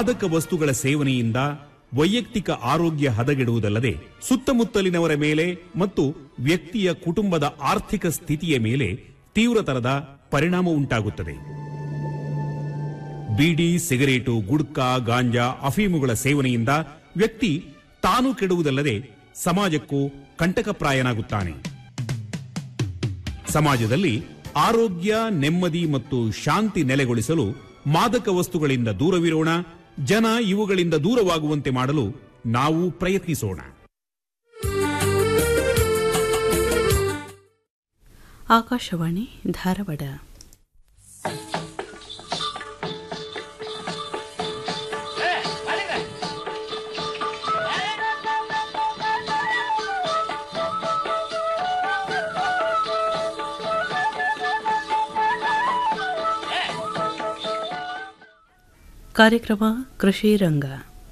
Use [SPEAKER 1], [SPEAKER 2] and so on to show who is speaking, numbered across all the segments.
[SPEAKER 1] ಮಾದಕ ವಸ್ತುಗಳ ಸೇವನೆಯಿಂದ ವೈಯಕ್ತಿಕ ಆರೋಗ್ಯ ಹದಗೆಡುವುದಲ್ಲದೆ ಸುತ್ತಮುತ್ತಲಿನವರ ಮೇಲೆ ಮತ್ತು ವ್ಯಕ್ತಿಯ ಕುಟುಂಬದ ಆರ್ಥಿಕ ಸ್ಥಿತಿಯ ಮೇಲೆ ತೀವ್ರತರದ ಪರಿಣಾಮ ಉಂಟಾಗುತ್ತದೆ ಬೀಡಿ ಸಿಗರೇಟು ಗುಡ್ಕಾ ಗಾಂಜಾ ಅಫೀಮುಗಳ ಸೇವನೆಯಿಂದ ವ್ಯಕ್ತಿ ತಾನು ಕೆಡುವುದಲ್ಲದೆ ಸಮಾಜಕ್ಕೂ ಕಂಟಕಪ್ರಾಯನಾಗುತ್ತಾನೆ ಸಮಾಜದಲ್ಲಿ ಆರೋಗ್ಯ ನೆಮ್ಮದಿ ಮತ್ತು ಶಾಂತಿ ನೆಲೆಗೊಳಿಸಲು ಮಾದಕ ವಸ್ತುಗಳಿಂದ ದೂರವಿರೋಣ ಜನ ಇವುಗಳಿಂದ ದೂರವಾಗುವಂತೆ ಮಾಡಲು ನಾವು ಪ್ರಯತ್ನಿಸೋಣ
[SPEAKER 2] ಆಕಾಶವಾಣಿ ಧಾರವಾಡ ಕಾರ್ಯಕ್ರಮ ಕೃಷಿ ರಂಗ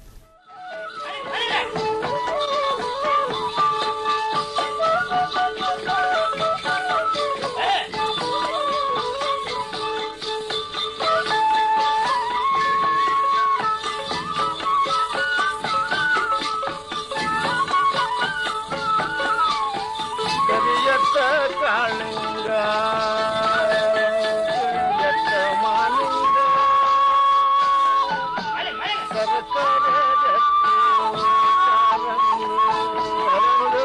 [SPEAKER 3] ಕರಿಯತ್ತ ಕಾಳಿಂಗ ಕರಿಯತ್ತ ಮಾಲಿಂಗ ಸರಸರ ಜತ್ತಿ ಕಾಲಂಗು ಹರಳು.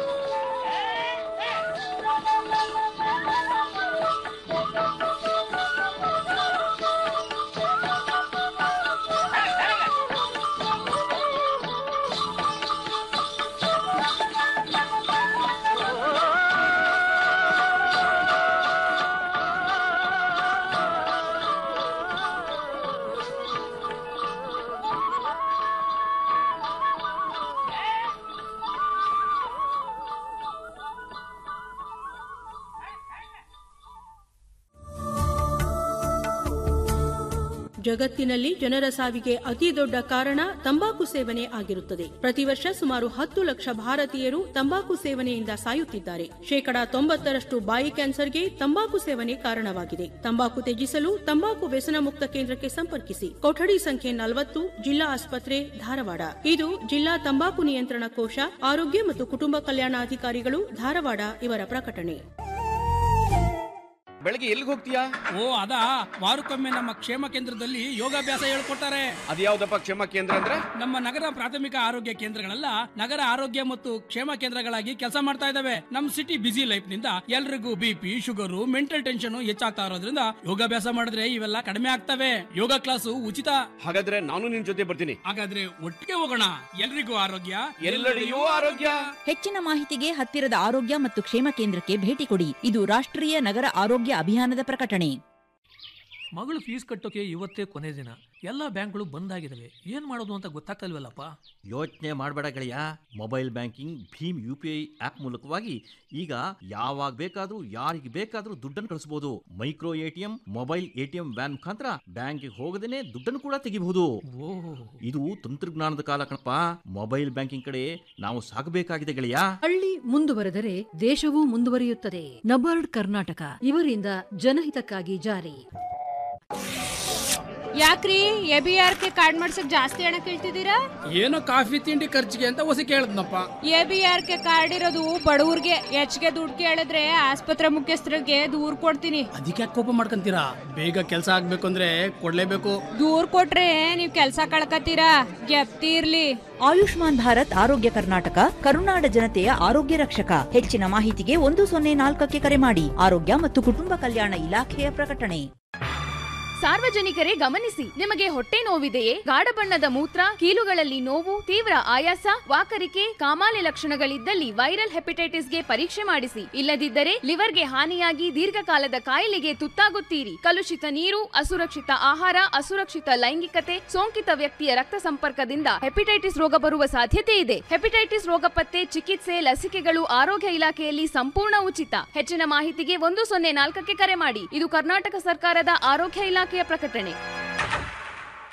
[SPEAKER 4] ಜಗತ್ತಿನಲ್ಲಿ ಜನರ ಸಾವಿಗೆ ಅತಿ ದೊಡ್ಡ ಕಾರಣ ತಂಬಾಕು ಸೇವನೆ ಆಗಿರುತ್ತದೆ ಪ್ರತಿ ವರ್ಷ ಸುಮಾರು ಹತ್ತು ಲಕ್ಷ ಭಾರತೀಯರು ತಂಬಾಕು ಸೇವನೆಯಿಂದ ಸಾಯುತ್ತಿದ್ದಾರೆ ಶೇಕಡಾ ತೊಂಬತ್ತರಷ್ಟು ಬಾಯಿ ಕ್ಯಾನ್ಸರ್ಗೆ ತಂಬಾಕು ಸೇವನೆ ಕಾರಣವಾಗಿದೆ ತಂಬಾಕು ತ್ಯಜಿಸಲು ತಂಬಾಕು ವ್ಯಸನ ಮುಕ್ತ ಕೇಂದ್ರಕ್ಕೆ ಸಂಪರ್ಕಿಸಿ ಕೊಠಡಿ ಸಂಖ್ಯೆ ನಲವತ್ತು ಜಿಲ್ಲಾ ಆಸ್ಪತ್ರೆ ಧಾರವಾಡ ಇದು ಜಿಲ್ಲಾ ತಂಬಾಕು ನಿಯಂತ್ರಣ ಕೋಶ ಆರೋಗ್ಯ ಮತ್ತು ಕುಟುಂಬ ಕಲ್ಯಾಣಾಧಿಕಾರಿಗಳು ಧಾರವಾಡ ಇವರ ಪ್ರಕಟಣೆ
[SPEAKER 5] ಬೆಳಗ್ಗೆ ಎಲ್ಲಿಗೆ ಹೋಗ್ತೀಯಾ
[SPEAKER 6] ಓ ಅದಾ ವಾರಕ್ಕೊಮ್ಮೆ ನಮ್ಮ ಕ್ಷೇಮ ಕೇಂದ್ರದಲ್ಲಿ ಯೋಗಾಭ್ಯಾಸ ಹೇಳ್ಕೊಡ್ತಾರೆ
[SPEAKER 5] ಅದ್ಯಾವ್ದಪ್ಪ ಕ್ಷೇಮ ಕೇಂದ್ರ ಅಂದ್ರೆ
[SPEAKER 6] ನಮ್ಮ ನಗರ ಪ್ರಾಥಮಿಕ ಆರೋಗ್ಯ ಕೇಂದ್ರಗಳೆಲ್ಲ ನಗರ ಆರೋಗ್ಯ ಮತ್ತು ಕ್ಷೇಮ ಕೇಂದ್ರಗಳಾಗಿ ಕೆಲಸ ಮಾಡ್ತಾ ಇದಾವೆ ನಮ್ ಸಿಟಿ ಬಿಸಿ ಲೈಫ್ ನಿಂದ ಎಲ್ರಿಗೂ ಬಿಪಿ ಶುಗರು ಮೆಂಟಲ್ ಟೆನ್ಷನ್ ಹೆಚ್ಚಾಗ್ತಾ ಇರೋದ್ರಿಂದ ಯೋಗಾಭ್ಯಾಸ ಮಾಡಿದ್ರೆ ಇವೆಲ್ಲ ಕಡಿಮೆ ಆಗ್ತವೆ ಯೋಗ ಕ್ಲಾಸು ಉಚಿತ
[SPEAKER 5] ಹಾಗಾದ್ರೆ ನಾನು ನಿನ್ ಜೊತೆ ಬರ್ತೀನಿ
[SPEAKER 6] ಹಾಗಾದ್ರೆ ಒಟ್ಟಿಗೆ ಹೋಗೋಣ ಎಲ್ರಿಗೂ ಆರೋಗ್ಯ
[SPEAKER 5] ಎಲ್ಲೆಡೆಯೂ ಆರೋಗ್ಯ
[SPEAKER 7] ಹೆಚ್ಚಿನ ಮಾಹಿತಿಗೆ ಹತ್ತಿರದ ಆರೋಗ್ಯ ಮತ್ತು ಕ್ಷೇಮ ಕೇಂದ್ರಕ್ಕೆ ಭೇಟಿ ಕೊಡಿ ಇದು ರಾಷ್ಟ್ರೀಯ ನಗರ ಆರೋಗ್ಯ ಅಭಿಯಾನದ ಪ್ರಕಟಣೆ
[SPEAKER 8] ಮಗಳು ಫೀಸ್ ಕಟ್ಟೋಕೆ ಇವತ್ತೇ ಕೊನೆ ದಿನ ಎಲ್ಲ ಬ್ಯಾಂಕ್ಗಳು ಬಂದ್ ಆಗಿದಾವೆ ಏನ್ ಮಾಡೋದು ಅಂತ ಗೊತ್ತಾಗ್ತಲ್ವಲ್ಲಪ್ಪ
[SPEAKER 9] ಯೋಚನೆ ಮಾಡಬೇಡ ಗೆಳೆಯ ಮೊಬೈಲ್ ಬ್ಯಾಂಕಿಂಗ್ ಭೀಮ್ ಯು ಪಿ ಐ ಆಪ್ ಮೂಲಕವಾಗಿ ಈಗ ಯಾವಾಗ ಬೇಕಾದ್ರೂ ಯಾರಿಗೆ ಬೇಕಾದ್ರೂ ದುಡ್ಡನ್ನು ಕಳಿಸಬಹುದು micro ATM mobile ATM van ಮುಖಾಂತರ ಬ್ಯಾಂಕ್ಗೆ ಹೋಗದೇನೆ ದುಡ್ಡನ್ನು ಕೂಡ ತೆಗಿಬಹುದು ಇದು ತಂತ್ರಜ್ಞಾನದ ಕಾಲ ಕಣಪ್ಪ ಮೊಬೈಲ್ ಬ್ಯಾಂಕಿಂಗ್ ಕಡೆ ನಾವು ಸಾಗಬೇಕಾಗಿದೆ ಗೆಳೆಯ
[SPEAKER 10] ಹಳ್ಳಿ ಮುಂದುವರೆದರೆ ದೇಶವೂ ಮುಂದುವರಿಯುತ್ತದೆ ನಬಾರ್ಡ್ ಕರ್ನಾಟಕ ಇವರಿಂದ ಜನಹಿತಕ್ಕಾಗಿ ಜಾರಿ
[SPEAKER 11] ಯಾಕ್ರಿ A B R K card ಮಾಡ್ಸಕ್ ಜಾಸ್ತಿ ಹಣ ಕೇಳ್ತಿದ್ದೀರಾ
[SPEAKER 6] ಏನೋ ಕಾಫಿ ತಿಂಡಿ ಖರ್ಚಿಗೆ ಅಂತ ಹೊಸ ಕೇಳದ್ನಪ್ಪ
[SPEAKER 11] A B R K card ಇರೋದು ಬಡವ್ರಿಗೆ ಹೆಚ್ಚಿಗೆ ದುಡ್ಡು ಕೇಳಿದ್ರೆ ಆಸ್ಪತ್ರೆ ಮುಖ್ಯಸ್ಥರಿಗೆ ದೂರ್ ಕೊಡ್ತೀನಿ
[SPEAKER 6] ಅದಕ್ಕೆ ಕೋಪ ಮಾಡ್ಕೊಂತೀರಾ ಬೇಗ ಕೆಲಸ ಆಗ್ಬೇಕು ಅಂದ್ರೆ ಕೊಡ್ಲೇಬೇಕು
[SPEAKER 11] ದೂರ್ ಕೊಟ್ರೆ ನೀವ್ ಕೆಲ್ಸ ಕಳ್ಕತ್ತೀರಾ ಗೆಪ್ತಿ ಇರ್ಲಿ
[SPEAKER 7] ಆಯುಷ್ಮಾನ್ ಭಾರತ್ ಆರೋಗ್ಯ ಕರ್ನಾಟಕ ಕರುನಾಡ ಜನತೆಯ ಆರೋಗ್ಯ ರಕ್ಷಕ ಹೆಚ್ಚಿನ ಮಾಹಿತಿಗೆ ಒಂದು ಸೊನ್ನೆ ನಾಲ್ಕಕ್ಕೆ ಕರೆ ಮಾಡಿ ಆರೋಗ್ಯ ಮತ್ತು ಕುಟುಂಬ ಕಲ್ಯಾಣ ಇಲಾಖೆಯ ಪ್ರಕಟಣೆ
[SPEAKER 12] ಸಾರ್ವಜನಿಕರೇ ಗಮನಿಸಿ ನಿಮಗೆ ಹೊಟ್ಟೆ ನೋವಿದೆಯೇ ಗಾಢ ಬಣ್ಣದ ಮೂತ್ರ ಕೀಲುಗಳಲ್ಲಿ ನೋವು ತೀವ್ರ ಆಯಾಸ ವಾಕರಿಕೆ ಕಾಮಾಲೆ ಲಕ್ಷಣಗಳಿದ್ದಲ್ಲಿ ವೈರಲ್ ಹೆಪಟೈಟಿಸ್ಗೆ ಪರೀಕ್ಷೆ ಮಾಡಿಸಿ ಇಲ್ಲದಿದ್ದರೆ ಲಿವರ್ಗೆ ಹಾನಿಯಾಗಿ ದೀರ್ಘಕಾಲದ ಕಾಯಿಲೆಗೆ ತುತ್ತಾಗುತ್ತೀರಿ ಕಲುಷಿತ ನೀರು ಅಸುರಕ್ಷಿತ ಆಹಾರ ಅಸುರಕ್ಷಿತ ಲೈಂಗಿಕತೆ ಸೋಂಕಿತ ವ್ಯಕ್ತಿಯ ರಕ್ತ ಸಂಪರ್ಕದಿಂದ ಹೆಪಟೈಟಿಸ್ ರೋಗ ಬರುವ ಸಾಧ್ಯತೆ ಇದೆ ಹೆಪಟೈಟಿಸ್ ರೋಗ ಪತ್ತೆ ಚಿಕಿತ್ಸೆ ಲಸಿಕೆಗಳು ಆರೋಗ್ಯ ಇಲಾಖೆಯಲ್ಲಿ ಸಂಪೂರ್ಣ ಉಚಿತ ಹೆಚ್ಚಿನ ಮಾಹಿತಿಗೆ ಒಂದು ಸೊನ್ನೆ ನಾಲ್ಕಕ್ಕೆ ಕರೆ ಮಾಡಿ ಇದು ಕರ್ನಾಟಕ ಸರ್ಕಾರದ ಆರೋಗ್ಯ ಇಲಾಖೆಯ ಪ್ರಕಟಣೆ
[SPEAKER 13] ಆತ್ಮ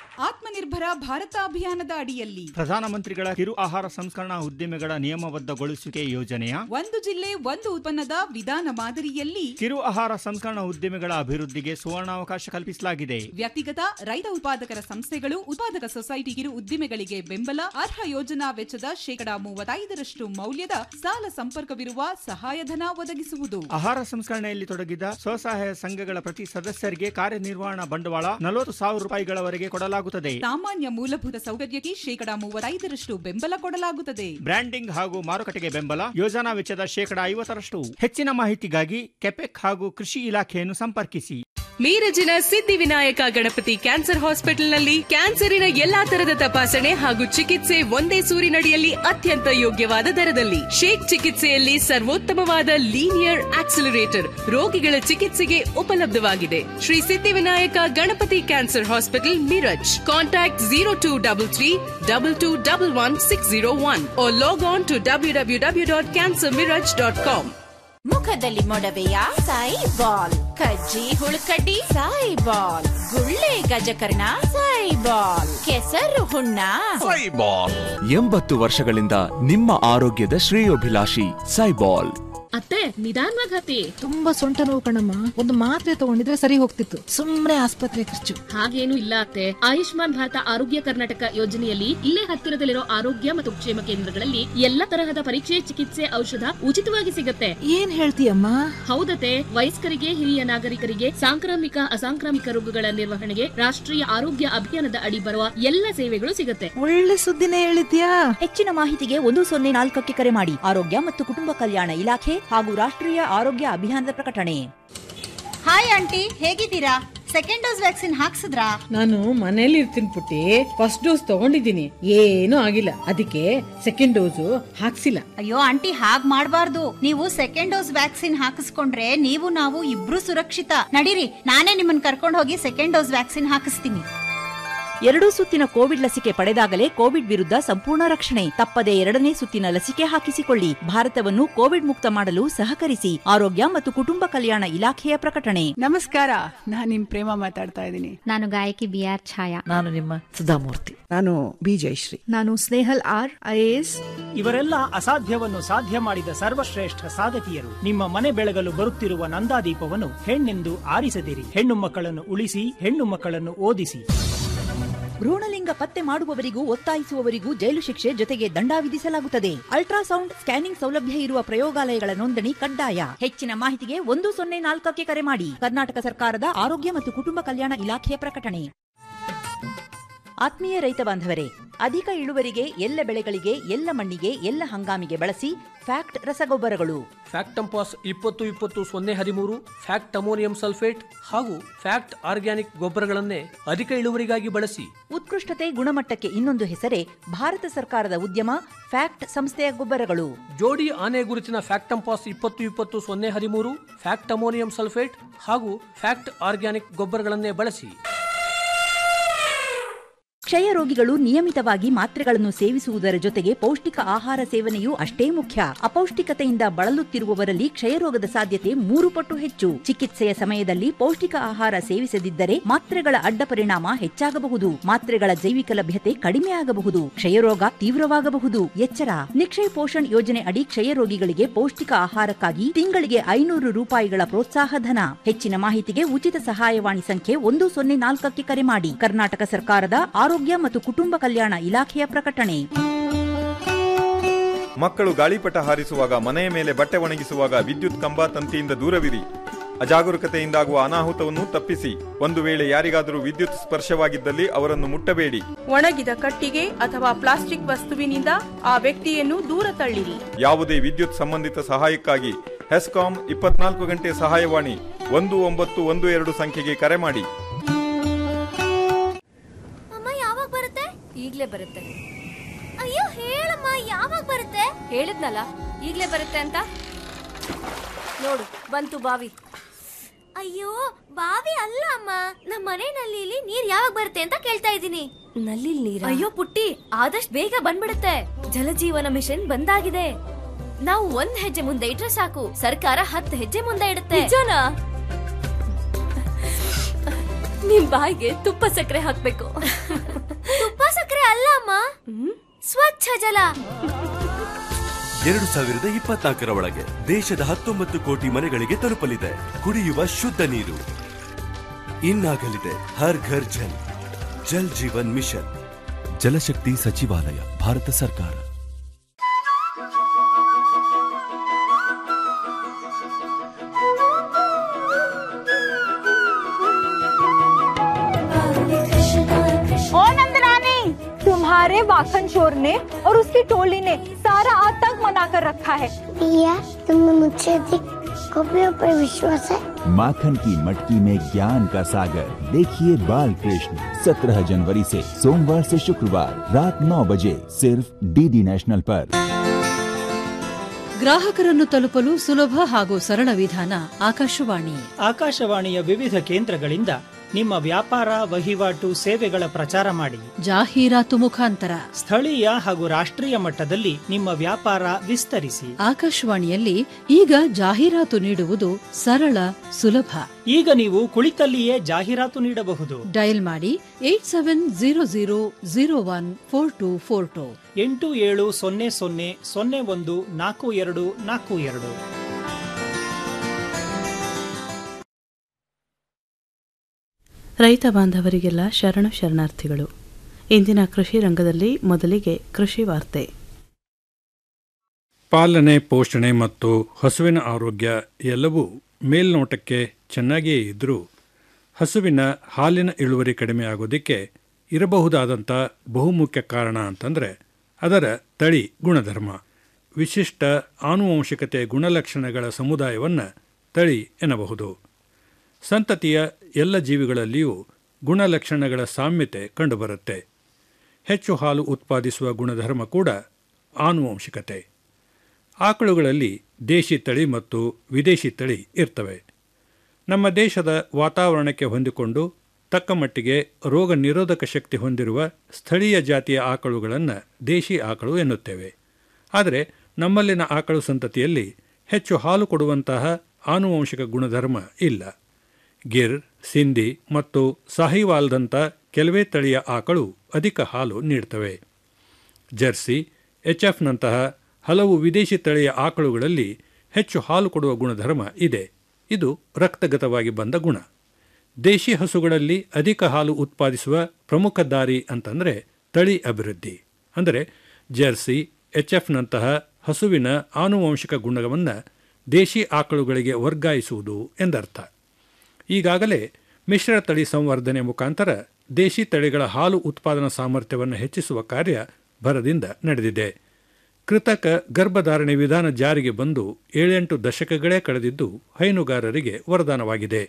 [SPEAKER 13] ಆತ್ಮನಿರ್ಭರ ಭಾರತ ಅಭಿಯಾನದ ಅಡಿಯಲ್ಲಿ
[SPEAKER 14] ಪ್ರಧಾನಮಂತ್ರಿಗಳ ಕಿರು ಆಹಾರ ಸಂಸ್ಕರಣಾ ಉದ್ದಿಮೆಗಳ ನಿಯಮಬದ್ಧಗೊಳಿಸುವಿಕೆ ಯೋಜನೆಯ
[SPEAKER 13] ಒಂದು ಜಿಲ್ಲೆ ಒಂದು ಉತ್ಪನ್ನದ ವಿಧಾನ ಮಾದರಿಯಲ್ಲಿ
[SPEAKER 14] ಕಿರು ಆಹಾರ ಸಂಸ್ಕರಣಾ ಉದ್ದಿಮೆಗಳ ಅಭಿವೃದ್ಧಿಗೆ ಸುವರ್ಣಾವಕಾಶ ಕಲ್ಪಿಸಲಾಗಿದೆ
[SPEAKER 13] ವ್ಯಕ್ತಿಗತ ರೈತ ಉತ್ಪಾದಕರ ಸಂಸ್ಥೆಗಳು ಉತ್ಪಾದಕ ಸೊಸೈಟಿ ಕಿರು ಉದ್ದಿಮೆಗಳಿಗೆ ಬೆಂಬಲ ಅರ್ಹ ಯೋಜನಾ ವೆಚ್ಚದ ಶೇಕಡಾ ಮೂವತ್ತೈದರಷ್ಟು ಮೌಲ್ಯದ ಸಾಲ ಸಂಪರ್ಕವಿರುವ ಸಹಾಯಧನ ಒದಗಿಸುವುದು
[SPEAKER 14] ಆಹಾರ ಸಂಸ್ಕರಣೆಯಲ್ಲಿ ತೊಡಗಿದ ಸ್ವಸಹಾಯ ಸಂಘಗಳ ಪ್ರತಿ ಸದಸ್ಯರಿಗೆ ಕಾರ್ಯನಿರ್ವಹಣಾ ಬಂಡವಾಳ ನಲವತ್ತು ಸಾವಿರ ರೂಪಾಯಿಗಳವರೆಗೆ ಕೊಡಲಾಗುತ್ತದೆ
[SPEAKER 13] ಸಾಮಾನ್ಯ ಮೂಲಭೂತ ಸೌಕರ್ಯಕ್ಕೆ ಶೇಕಡಾ ಮೂವತ್ತೈದರಷ್ಟು ಬೆಂಬಲ ಕೊಡಲಾಗುತ್ತದೆ
[SPEAKER 14] ಬ್ರ್ಯಾಂಡಿಂಗ್ ಹಾಗೂ ಮಾರುಕಟ್ಟೆಗೆ ಬೆಂಬಲ ಯೋಜನಾ ವೆಚ್ಚದ ಶೇಕಡಾ ಐವತ್ತರಷ್ಟು ಹೆಚ್ಚಿನ ಮಾಹಿತಿಗಾಗಿ ಕೆಪೆಕ್ ಹಾಗೂ ಕೃಷಿ ಇಲಾಖೆಯನ್ನು ಸಂಪರ್ಕಿಸಿ
[SPEAKER 15] ಮೀರಜಿನ ಸಿದ್ಧಿವಿನಾಯಕ ಗಣಪತಿ ಕ್ಯಾನ್ಸರ್ ಹಾಸ್ಪಿಟಲ್ನಲ್ಲಿ ಕ್ಯಾನ್ಸರಿನ ಎಲ್ಲಾ ತರದ ತಪಾಸಣೆ ಹಾಗೂ ಚಿಕಿತ್ಸೆ ಒಂದೇ ಸೂರಿನಡಿಯಲ್ಲಿ ಅತ್ಯಂತ ಯೋಗ್ಯವಾದ ದರದಲ್ಲಿ ಶೇಕ್ ಚಿಕಿತ್ಸೆಯಲ್ಲಿ ಸರ್ವೋತ್ತಮವಾದ ಲೀನಿಯರ್ ಆಕ್ಸಿಲರೇಟರ್ ರೋಗಿಗಳ ಚಿಕಿತ್ಸೆಗೆ ಉಪಲಬ್ಧವಾಗಿದೆ Shri Siddhivinayak Ganapati cancer hospital Miraj contact zero two double three double two double one six zero one log on to W W W dot cancer Miraj dot com
[SPEAKER 16] ಮುಖದಲ್ಲಿ ಮೊಡವೆಯ ಸಾಯಿ ಬಾಲ್ ಕಜ್ಜಿ ಹುಳುಕಡ್ಡಿ ಸಾಯಿ ಬಾಲ್ ಗುಳ್ಳೆ ಗಜಕರ್ಣ ಸಾಯಿ ಬಾಲ್ ಕೆಸರು ಹುಣ್ಣ
[SPEAKER 17] ಸೈಬಾಲ್ ಎಂಬತ್ತು ವರ್ಷಗಳಿಂದ ನಿಮ್ಮ ಆರೋಗ್ಯದ ಶ್ರೇಯೋಭಿಲಾಷಿ ಸೈಬಾಲ್
[SPEAKER 18] ಅತ್ತೆ ನಿಧಾನವಾಗಿ ಹತ್ತಿ ತುಂಬಾ ಸೊಂಟ ನೋವು ಕಣಮ್ಮ ಒಂದು ಮಾತ್ರೆ ತಗೊಂಡಿದ್ರೆ ಸರಿ ಹೋಗ್ತಿತ್ತು ಸುಮ್ನೆ ಆಸ್ಪತ್ರೆ ಖರ್ಚು ಹಾಗೇನು ಇಲ್ಲ ಅತ್ತೆ ಆಯುಷ್ಮಾನ್ ಭಾರತ ಆರೋಗ್ಯ ಕರ್ನಾಟಕ ಯೋಜನೆಯಲ್ಲಿ ಇಲ್ಲೇ ಹತ್ತಿರದಲ್ಲಿರೋ ಆರೋಗ್ಯ ಮತ್ತು ಕ್ಷೇಮ ಕೇಂದ್ರಗಳಲ್ಲಿ ಎಲ್ಲ ತರಹದ ಪರೀಕ್ಷೆ ಚಿಕಿತ್ಸೆ ಔಷಧ ಉಚಿತವಾಗಿ ಸಿಗುತ್ತೆ ಏನ್ ಹೇಳ್ತೀಯಮ್ಮ ಹೌದತ್ತೆ ವಯಸ್ಕರಿಗೆ ಹಿರಿಯ ನಾಗರಿಕರಿಗೆ ಸಾಂಕ್ರಾಮಿಕ ಅಸಾಂಕ್ರಾಮಿಕ ರೋಗಗಳ ನಿರ್ವಹಣೆಗೆ ರಾಷ್ಟ್ರೀಯ ಆರೋಗ್ಯ ಅಭಿಯಾನದ ಅಡಿ ಬರುವ ಎಲ್ಲ ಸೇವೆಗಳು ಸಿಗುತ್ತೆ
[SPEAKER 7] ಒಳ್ಳೆ ಸುದ್ದಿನೇ ಹೇಳಿದ್ಯಾ ಹೆಚ್ಚಿನ ಮಾಹಿತಿಗೆ ಒಂದು ಸೊನ್ನೆ ನಾಲ್ಕಕ್ಕೆ ಕರೆ ಮಾಡಿ ಆರೋಗ್ಯ ಮತ್ತು ಕುಟುಂಬ ಕಲ್ಯಾಣ ಇಲಾಖೆ ಹಾಗೂ ರಾಷ್ಟ್ರೀಯ ಆರೋಗ್ಯ ಅಭಿಯಾನದ ಪ್ರಕಟಣೆ
[SPEAKER 19] ಹಾಯ್ ಆಂಟಿ ಹೇಗಿದ್ದೀರಾ ಸೆಕೆಂಡ್ ಡೋಸ್ ವ್ಯಾಕ್ಸಿನ್ ಹಾಕ್ಸಿದ್ರಾ
[SPEAKER 20] ನಾನು ಮನೇಲಿ ಇರ್ತೀನಿ ಪುಟ್ಟಿ ಫಸ್ಟ್ ಡೋಸ್ ತಗೊಂಡಿದ್ದೀನಿ ಏನೂ ಆಗಿಲ್ಲ ಅದಕ್ಕೆ ಸೆಕೆಂಡ್ ಡೋಸು ಹಾಕ್ಸಿಲ್ಲ
[SPEAKER 19] ಅಯ್ಯೋ ಆಂಟಿ ಹಾಗ್ ಮಾಡ್ಬಾರ್ದು ನೀವು ಸೆಕೆಂಡ್ ಡೋಸ್ ವ್ಯಾಕ್ಸಿನ್ ಹಾಕಿಸ್ಕೊಂಡ್ರೆ ನೀವು ನಾವು ಇಬ್ರು ಸುರಕ್ಷಿತ ನಡೀರಿ ನಾನೇ ನಿಮ್ಮನ್ನ ಕರ್ಕೊಂಡು ಹೋಗಿ ಸೆಕೆಂಡ್ ಡೋಸ್ ವ್ಯಾಕ್ಸಿನ್ ಹಾಕಿಸ್ತೀನಿ
[SPEAKER 7] ಎರಡೂ ಸುತ್ತಿನ ಕೋವಿಡ್ ಲಸಿಕೆ ಪಡೆದಾಗಲೇ ಕೋವಿಡ್ ವಿರುದ್ಧ ಸಂಪೂರ್ಣ ರಕ್ಷಣೆ ತಪ್ಪದೆ ಎರಡನೇ ಸುತ್ತಿನ ಲಸಿಕೆ ಹಾಕಿಸಿಕೊಳ್ಳಿ ಭಾರತವನ್ನು ಕೋವಿಡ್ ಮುಕ್ತ ಮಾಡಲು ಸಹಕರಿಸಿ ಆರೋಗ್ಯ ಮತ್ತು ಕುಟುಂಬ ಕಲ್ಯಾಣ ಇಲಾಖೆಯ ಪ್ರಕಟಣೆ
[SPEAKER 21] ನಮಸ್ಕಾರ ನಾನು ನಿಮ್ ಪ್ರೇಮ ಮಾತಾಡ್ತಾ ಇದ್ದೀನಿ
[SPEAKER 22] ನಾನು ಗಾಯಕಿ ಬಿ ಆರ್ ಛಾಯಾ
[SPEAKER 21] ನಾನು ನಿಮ್ಮ ಸುಧಾಮೂರ್ತಿ ನಾನು ಬಿ ಜಯಶ್ರೀ
[SPEAKER 22] ನಾನು ಸ್ನೇಹಲ್ ಆರ್ ಐಎಎಸ್
[SPEAKER 23] ಇವರೆಲ್ಲ ಅಸಾಧ್ಯವನ್ನು ಸಾಧ್ಯ ಮಾಡಿದ ಸರ್ವಶ್ರೇಷ್ಠ ಸಾಧಕಿಯರು ನಿಮ್ಮ ಮನೆ ಬೆಳಗಲು ಬರುತ್ತಿರುವ ನಂದಾದೀಪವನ್ನು ಹೆಣ್ಣೆಂದು ಆರಿಸದಿರಿ ಹೆಣ್ಣು ಮಕ್ಕಳನ್ನು ಉಳಿಸಿ ಹೆಣ್ಣು ಮಕ್ಕಳನ್ನು ಓದಿಸಿ
[SPEAKER 7] ಭ್ರೂಣಲಿಂಗ ಪತ್ತೆ ಮಾಡುವವರಿಗೂ ಒತ್ತಾಯಿಸುವವರಿಗೂ ಜೈಲು ಶಿಕ್ಷೆ ಜೊತೆಗೆ ದಂಡ ವಿಧಿಸಲಾಗುತ್ತದೆ ಅಲ್ಟ್ರಾಸೌಂಡ್ ಸ್ಕ್ಯಾನಿಂಗ್ ಸೌಲಭ್ಯ ಇರುವ ಪ್ರಯೋಗಾಲಯಗಳ ನೋಂದಣಿ ಕಡ್ಡಾಯ ಹೆಚ್ಚಿನ ಮಾಹಿತಿಗೆ ಒಂದು ಸೊನ್ನೆ ನಾಲ್ಕಕ್ಕೆ ಕರೆ ಮಾಡಿ ಕರ್ನಾಟಕ ಸರ್ಕಾರದ ಆರೋಗ್ಯ ಮತ್ತು ಕುಟುಂಬ ಕಲ್ಯಾಣ ಇಲಾಖೆಯ ಪ್ರಕಟಣೆ ಆತ್ಮೀಯ ರೈತ ಬಾಂಧವರೇ ಅಧಿಕ ಇಳುವರಿಗೆ ಎಲ್ಲ ಬೆಳೆಗಳಿಗೆ ಎಲ್ಲ ಮಣ್ಣಿಗೆ ಎಲ್ಲ ಹಂಗಾಮಿಗೆ ಬಳಸಿ ಫ್ಯಾಕ್ಟ್ ರಸಗೊಬ್ಬರಗಳು
[SPEAKER 8] ಫ್ಯಾಕ್ಟಂಪಾಸ್ ಇಪ್ಪತ್ತು ಇಪ್ಪತ್ತು ಸೊನ್ನೆ ಹದಿಮೂರು ಫ್ಯಾಕ್ಟ್ ಅಮೋನಿಯಂ ಸಲ್ಫೇಟ್ ಹಾಗೂ ಫ್ಯಾಕ್ಟ್ ಆರ್ಗ್ಯಾನಿಕ್ ಗೊಬ್ಬರಗಳನ್ನೇ ಅಧಿಕ ಇಳುವರಿಗಾಗಿ ಬಳಸಿ
[SPEAKER 7] ಉತ್ಕೃಷ್ಟತೆ ಗುಣಮಟ್ಟಕ್ಕೆ ಇನ್ನೊಂದು ಹೆಸರೇ ಭಾರತ ಸರ್ಕಾರದ ಉದ್ಯಮ ಫ್ಯಾಕ್ಟ್ ಸಂಸ್ಥೆಯ ಗೊಬ್ಬರಗಳು
[SPEAKER 8] ಜೋಡಿ ಆನೆ ಗುರುತಿನ ಫ್ಯಾಕ್ಟಂಪಾಸ್ ಇಪ್ಪತ್ತು ಇಪ್ಪತ್ತು ಸೊನ್ನೆ ಹದಿಮೂರು ಫ್ಯಾಕ್ಟ್ ಅಮೋನಿಯಂ ಸಲ್ಫೇಟ್ ಹಾಗೂ ಫ್ಯಾಕ್ಟ್ ಆರ್ಗ್ಯಾನಿಕ್ ಗೊಬ್ಬರಗಳನ್ನೇ ಬಳಸಿ
[SPEAKER 7] ಕ್ಷಯ ರೋಗಿಗಳು ನಿಯಮಿತವಾಗಿ ಮಾತ್ರೆಗಳನ್ನು ಸೇವಿಸುವುದರ ಜೊತೆಗೆ ಪೌಷ್ಟಿಕ ಆಹಾರ ಸೇವನೆಯೂ ಅಷ್ಟೇ ಮುಖ್ಯ ಅಪೌಷ್ಟಿಕತೆಯಿಂದ ಬಳಲುತ್ತಿರುವವರಲ್ಲಿ ಕ್ಷಯರೋಗದ ಸಾಧ್ಯತೆ ಮೂರು ಪಟ್ಟು ಹೆಚ್ಚು ಚಿಕಿತ್ಸೆಯ ಸಮಯದಲ್ಲಿ ಪೌಷ್ಟಿಕ ಆಹಾರ ಸೇವಿಸದಿದ್ದರೆ ಮಾತ್ರೆಗಳ ಅಡ್ಡ ಪರಿಣಾಮ ಹೆಚ್ಚಾಗಬಹುದು ಮಾತ್ರೆಗಳ ಜೈವಿಕ ಲಭ್ಯತೆ ಕಡಿಮೆ ಆಗಬಹುದು ಕ್ಷಯರೋಗ ತೀವ್ರವಾಗಬಹುದು ಎಚ್ಚರ ನಿಕ್ಷಯ್ ಪೋಷಣ್ ಯೋಜನೆ ಅಡಿ ಕ್ಷಯ ರೋಗಿಗಳಿಗೆ ಪೌಷ್ಟಿಕ ಆಹಾರಕ್ಕಾಗಿ ತಿಂಗಳಿಗೆ ಐನೂರು ರೂಪಾಯಿಗಳ ಪ್ರೋತ್ಸಾಹ ಧನ ಹೆಚ್ಚಿನ ಮಾಹಿತಿಗೆ ಉಚಿತ ಸಹಾಯವಾಣಿ ಸಂಖ್ಯೆ ಒಂದು ಸೊನ್ನೆ ನಾಲ್ಕಕ್ಕೆ ಕರೆ ಮಾಡಿ ಕರ್ನಾಟಕ ಸರ್ಕಾರದ ಆರೋಗ್ಯ ಮತ್ತು ಕುಟುಂಬ ಕಲ್ಯಾಣ ಇಲಾಖೆಯ ಪ್ರಕಟಣೆ
[SPEAKER 24] ಮಕ್ಕಳು ಗಾಳಿಪಟ ಹಾರಿಸುವಾಗ ಮನೆಯ ಮೇಲೆ ಬಟ್ಟೆ ಒಣಗಿಸುವಾಗ ವಿದ್ಯುತ್ ಕಂಬ ತಂತಿಯಿಂದ ದೂರವಿರಿ ಅಜಾಗರೂಕತೆಯಿಂದಾಗುವ ಅನಾಹುತವನ್ನು ತಪ್ಪಿಸಿ ಒಂದು ವೇಳೆ ಯಾರಿಗಾದರೂ ವಿದ್ಯುತ್ ಸ್ಪರ್ಶವಾಗಿದ್ದಲ್ಲಿ ಅವರನ್ನು ಮುಟ್ಟಬೇಡಿ
[SPEAKER 4] ಒಣಗಿದ ಕಟ್ಟಿಗೆ ಅಥವಾ ಪ್ಲಾಸ್ಟಿಕ್ ವಸ್ತುವಿನಿಂದ ಆ ವ್ಯಕ್ತಿಯನ್ನು ದೂರ ತಳ್ಳಿರಿ
[SPEAKER 24] ಯಾವುದೇ ವಿದ್ಯುತ್ ಸಂಬಂಧಿತ ಸಹಾಯಕ್ಕಾಗಿ ಹೆಸ್ಕಾಂ ಇಪ್ಪತ್ನಾಲ್ಕು ಗಂಟೆ ಸಹಾಯವಾಣಿ ಒಂದು ಒಂಬತ್ತು ಒಂದು ಎರಡು ಸಂಖ್ಯೆಗೆ ಕರೆ ಮಾಡಿ
[SPEAKER 25] ಅಮ್ಮ ಯಾವಾಗ ಬರುತ್ತೆ ಈಗ್ಲೇ ಬರುತ್ತೆ ಅಯ್ಯೋ ಹೇಳಮ್ಮ ಯಾವಾಗ ಬರುತ್ತೆ ಹೇಳಿದ್ನಲ್ಲ ಈಗ್ಲೇ ಬರುತ್ತೆ ಅಂತ ನೋಡು ಬಂತು ಬಾವಿ ಅಯ್ಯೋ ಬಾವಿ ಅಲ್ಲ ಅಮ್ಮ ನಮ್ಮ ಮನೆ ನಲ್ಲಿಲಿ ನೀರ್ ಯಾವಾಗ ಬರುತ್ತೆ ಅಂತ ಕೇಳ್ತಾ ಇದ್ದೀನಿ ನಲ್ಲಿ ನೀರ ಅಯ್ಯೋ ಪುಟ್ಟಿ ಆದಷ್ಟು ಬೇಗ ಬಂದ್ಬಿಡುತ್ತೆ ಜಲಜೀವನ ಮಿಷನ್ ಬಂದಾಗಿದೆ ನಾವು ಒಂದ್ ಹೆಜ್ಜೆ ಮುಂದೆ ಇಟ್ರೆ ಸಾಕು ಸರ್ಕಾರ ಹತ್ತು ಹೆಜ್ಜೆ ಮುಂದೆ ಇಡುತ್ತೆ ನಿಜನಾ ನಿಮ್ ಬಾಯಿಗೆ ತುಪ್ಪ ಸಕ್ಕರೆ ಹಾಕ್ಬೇಕು ಸಕ್ಕರೆ ಅಲ್ಲ ಅಮ್ಮ ಸ್ವಚ್ಛ ಜಲ
[SPEAKER 1] ಎರಡು ಸಾವಿರದ ಇಪ್ಪತ್ನಾಲ್ಕರ ಒಳಗೆ ದೇಶದ ಹತ್ತೊಂಬತ್ತು ಕೋಟಿ ಮನೆಗಳಿಗೆ ತಲುಪಲಿದೆ ಕುಡಿಯುವ ಶುದ್ಧ ನೀರು ಇನ್ನಾಗಲಿದೆ ಹರ್ ಘರ್ ಜಲ್ ಜಲ್ ಜೀವನ್ ಮಿಷನ್ ಜಲಶಕ್ತಿ ಸಚಿವಾಲಯ ಭಾರತ ಸರ್ಕಾರ
[SPEAKER 2] ओ नंदरानी तुम्हारे वाखन चोर ने और उसकी टोली ने सारा आतंक मना कर रखा है
[SPEAKER 3] भैया तुम्हें मुझसे अधिक कॉपियों पर विश्वास है
[SPEAKER 5] माखन की मटकी में ज्ञान का सागर देखिए बाल कृष्ण सत्रह जनवरी से सोमवार से शुक्रवार रात नौ बजे सिर्फ डीडी नेशनल पर
[SPEAKER 10] ಗ್ರಾಹಕರನ್ನು ತಲುಪಲು ಸುಲಭ ಹಾಗೂ ಸರಳ ವಿಧಾನ ಆಕಾಶವಾಣಿ
[SPEAKER 23] ಆಕಾಶವಾಣಿಯ ವಿವಿಧ ಕೇಂದ್ರಗಳಿಂದ ನಿಮ್ಮ ವ್ಯಾಪಾರ ವಹಿವಾಟು ಸೇವೆಗಳ ಪ್ರಚಾರ ಮಾಡಿ
[SPEAKER 10] ಜಾಹೀರಾತು ಮುಖಾಂತರ
[SPEAKER 23] ಸ್ಥಳೀಯ ಹಾಗೂ ರಾಷ್ಟ್ರೀಯ ಮಟ್ಟದಲ್ಲಿ ನಿಮ್ಮ ವ್ಯಾಪಾರ ವಿಸ್ತರಿಸಿ
[SPEAKER 10] ಆಕಾಶವಾಣಿಯಲ್ಲಿ ಈಗ ಜಾಹೀರಾತು ನೀಡುವುದು ಸರಳ ಸುಲಭ
[SPEAKER 23] ಈಗ ನೀವು ಕುಳಿತಲ್ಲಿಯೇ ಜಾಹೀರಾತು ನೀಡಬಹುದು
[SPEAKER 10] ಡಯಲ್ ಮಾಡಿ eight seven zero zero zero one four two four two
[SPEAKER 23] ಎಂಟು ಏಳು ಸೊನ್ನೆ ಸೊನ್ನೆ ಸೊನ್ನೆ ಒಂದು ನಾಲ್ಕು ಎರಡು ನಾಲ್ಕು ಎರಡು
[SPEAKER 9] ರೈತ ಬಾಂಧವರಿಗೆಲ್ಲ ಶರಣ ಶರಣಾರ್ಥಿಗಳು ಇಂದಿನ ಕೃಷಿ ರಂಗದಲ್ಲಿ ಮೊದಲಿಗೆ ಕೃಷಿ ವಾರ್ತೆ
[SPEAKER 26] ಪಾಲನೆ ಪೋಷಣೆ ಮತ್ತು ಹಸುವಿನ ಆರೋಗ್ಯ ಎಲ್ಲವೂ ಮೇಲ್ನೋಟಕ್ಕೆ ಚೆನ್ನಾಗಿಯೇ ಇದ್ದರೂ ಹಸುವಿನ ಹಾಲಿನ ಇಳುವರಿ ಕಡಿಮೆ ಆಗೋದಕ್ಕೆ ಇರಬಹುದಾದಂಥ ಬಹುಮುಖ್ಯ ಕಾರಣ ಅಂತಂದರೆ ಅದರ ತಳಿ ಗುಣಧರ್ಮ ವಿಶಿಷ್ಟ ಆನುವಂಶಿಕತೆ ಗುಣಲಕ್ಷಣಗಳ ಸಮುದಾಯವನ್ನು ತಳಿ ಎನ್ನಬಹುದು ಸಂತತಿಯ ಎಲ್ಲ ಜೀವಿಗಳಲ್ಲಿಯೂ ಗುಣಲಕ್ಷಣಗಳ ಸಾಮ್ಯತೆ ಕಂಡುಬರುತ್ತೆ ಹೆಚ್ಚು ಹಾಲು ಉತ್ಪಾದಿಸುವ ಗುಣಧರ್ಮ ಕೂಡ ಆನುವಂಶಿಕತೆ ಆಕಳುಗಳಲ್ಲಿ ದೇಶಿ ತಳಿ ಮತ್ತು ವಿದೇಶಿ ತಳಿ ಇರ್ತವೆ ನಮ್ಮ ದೇಶದ ವಾತಾವರಣಕ್ಕೆ ಹೊಂದಿಕೊಂಡು ತಕ್ಕ ಮಟ್ಟಿಗೆ ರೋಗ ನಿರೋಧಕ ಶಕ್ತಿ ಹೊಂದಿರುವ ಸ್ಥಳೀಯ ಜಾತಿಯ ಆಕಳುಗಳನ್ನು ದೇಶಿ ಆಕಳು ಎನ್ನುತ್ತೇವೆ ಆದರೆ ನಮ್ಮಲ್ಲಿನ ಆಕಳು ಸಂತತಿಯಲ್ಲಿ ಹೆಚ್ಚು ಹಾಲು ಕೊಡುವಂತಹ ಆನುವಂಶಿಕ ಗುಣಧರ್ಮ ಇಲ್ಲ ಗಿರ್ ಸಿಂಧಿ ಮತ್ತು ಸಾಹಿವಾಲ್ದಂಥ ಕೆಲವೇ ತಳಿಯ ಆಕಳು ಅಧಿಕ ಹಾಲು ನೀಡ್ತವೆ ಜರ್ಸಿ ಎಚ್ ಎಫ್ನಂತಹ ಹಲವು ವಿದೇಶಿ ತಳಿಯ ಆಕಳುಗಳಲ್ಲಿ ಹೆಚ್ಚು ಹಾಲು ಕೊಡುವ ಗುಣಧರ್ಮ ಇದೆ ಇದು ರಕ್ತಗತವಾಗಿ ಬಂದ ಗುಣ ದೇಶಿ ಹಸುಗಳಲ್ಲಿ ಅಧಿಕ ಹಾಲು ಉತ್ಪಾದಿಸುವ ಪ್ರಮುಖ ದಾರಿ ಅಂತಂದರೆ ತಳಿ ಅಭಿವೃದ್ಧಿ ಅಂದರೆ ಜರ್ಸಿ ಎಚ್ ಎಫ್ನಂತಹ ಹಸುವಿನ ಆನುವಂಶಿಕ ಗುಣವನ್ನು ದೇಶಿ ಆಕಳುಗಳಿಗೆ ವರ್ಗಾಯಿಸುವುದು ಎಂದರ್ಥ ಈಗಾಗಲೇ ಮಿಶ್ರ ತಳಿ ಸಂವರ್ಧನೆ ಮುಖಾಂತರ ದೇಶಿ ತಳಿಗಳ ಹಾಲು ಉತ್ಪಾದನಾ ಸಾಮರ್ಥ್ಯವನ್ನು ಹೆಚ್ಚಿಸುವ ಕಾರ್ಯ ಭರದಿಂದ ನಡೆದಿದೆ ಕೃತಕ ಗರ್ಭಧಾರಣೆ ವಿಧಾನ ಜಾರಿಗೆ ಬಂದು ಏಳೆಂಟು ದಶಕಗಳೇ ಕಳೆದಿದ್ದು ಹೈನುಗಾರರಿಗೆ ವರದಾನವಾಗಿದೆ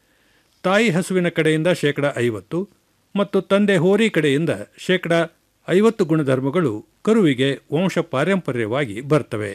[SPEAKER 26] ತಾಯಿ ಹಸುವಿನ ಕಡೆಯಿಂದ ಶೇಕಡ ಐವತ್ತು ಮತ್ತು ತಂದೆ ಹೋರಿ ಕಡೆಯಿಂದ ಶೇಕಡ ಐವತ್ತು ಗುಣಧರ್ಮಗಳು ಕರುವಿಗೆ ವಂಶ ಪಾರಂಪರ್ಯವಾಗಿ ಬರ್ತವೆ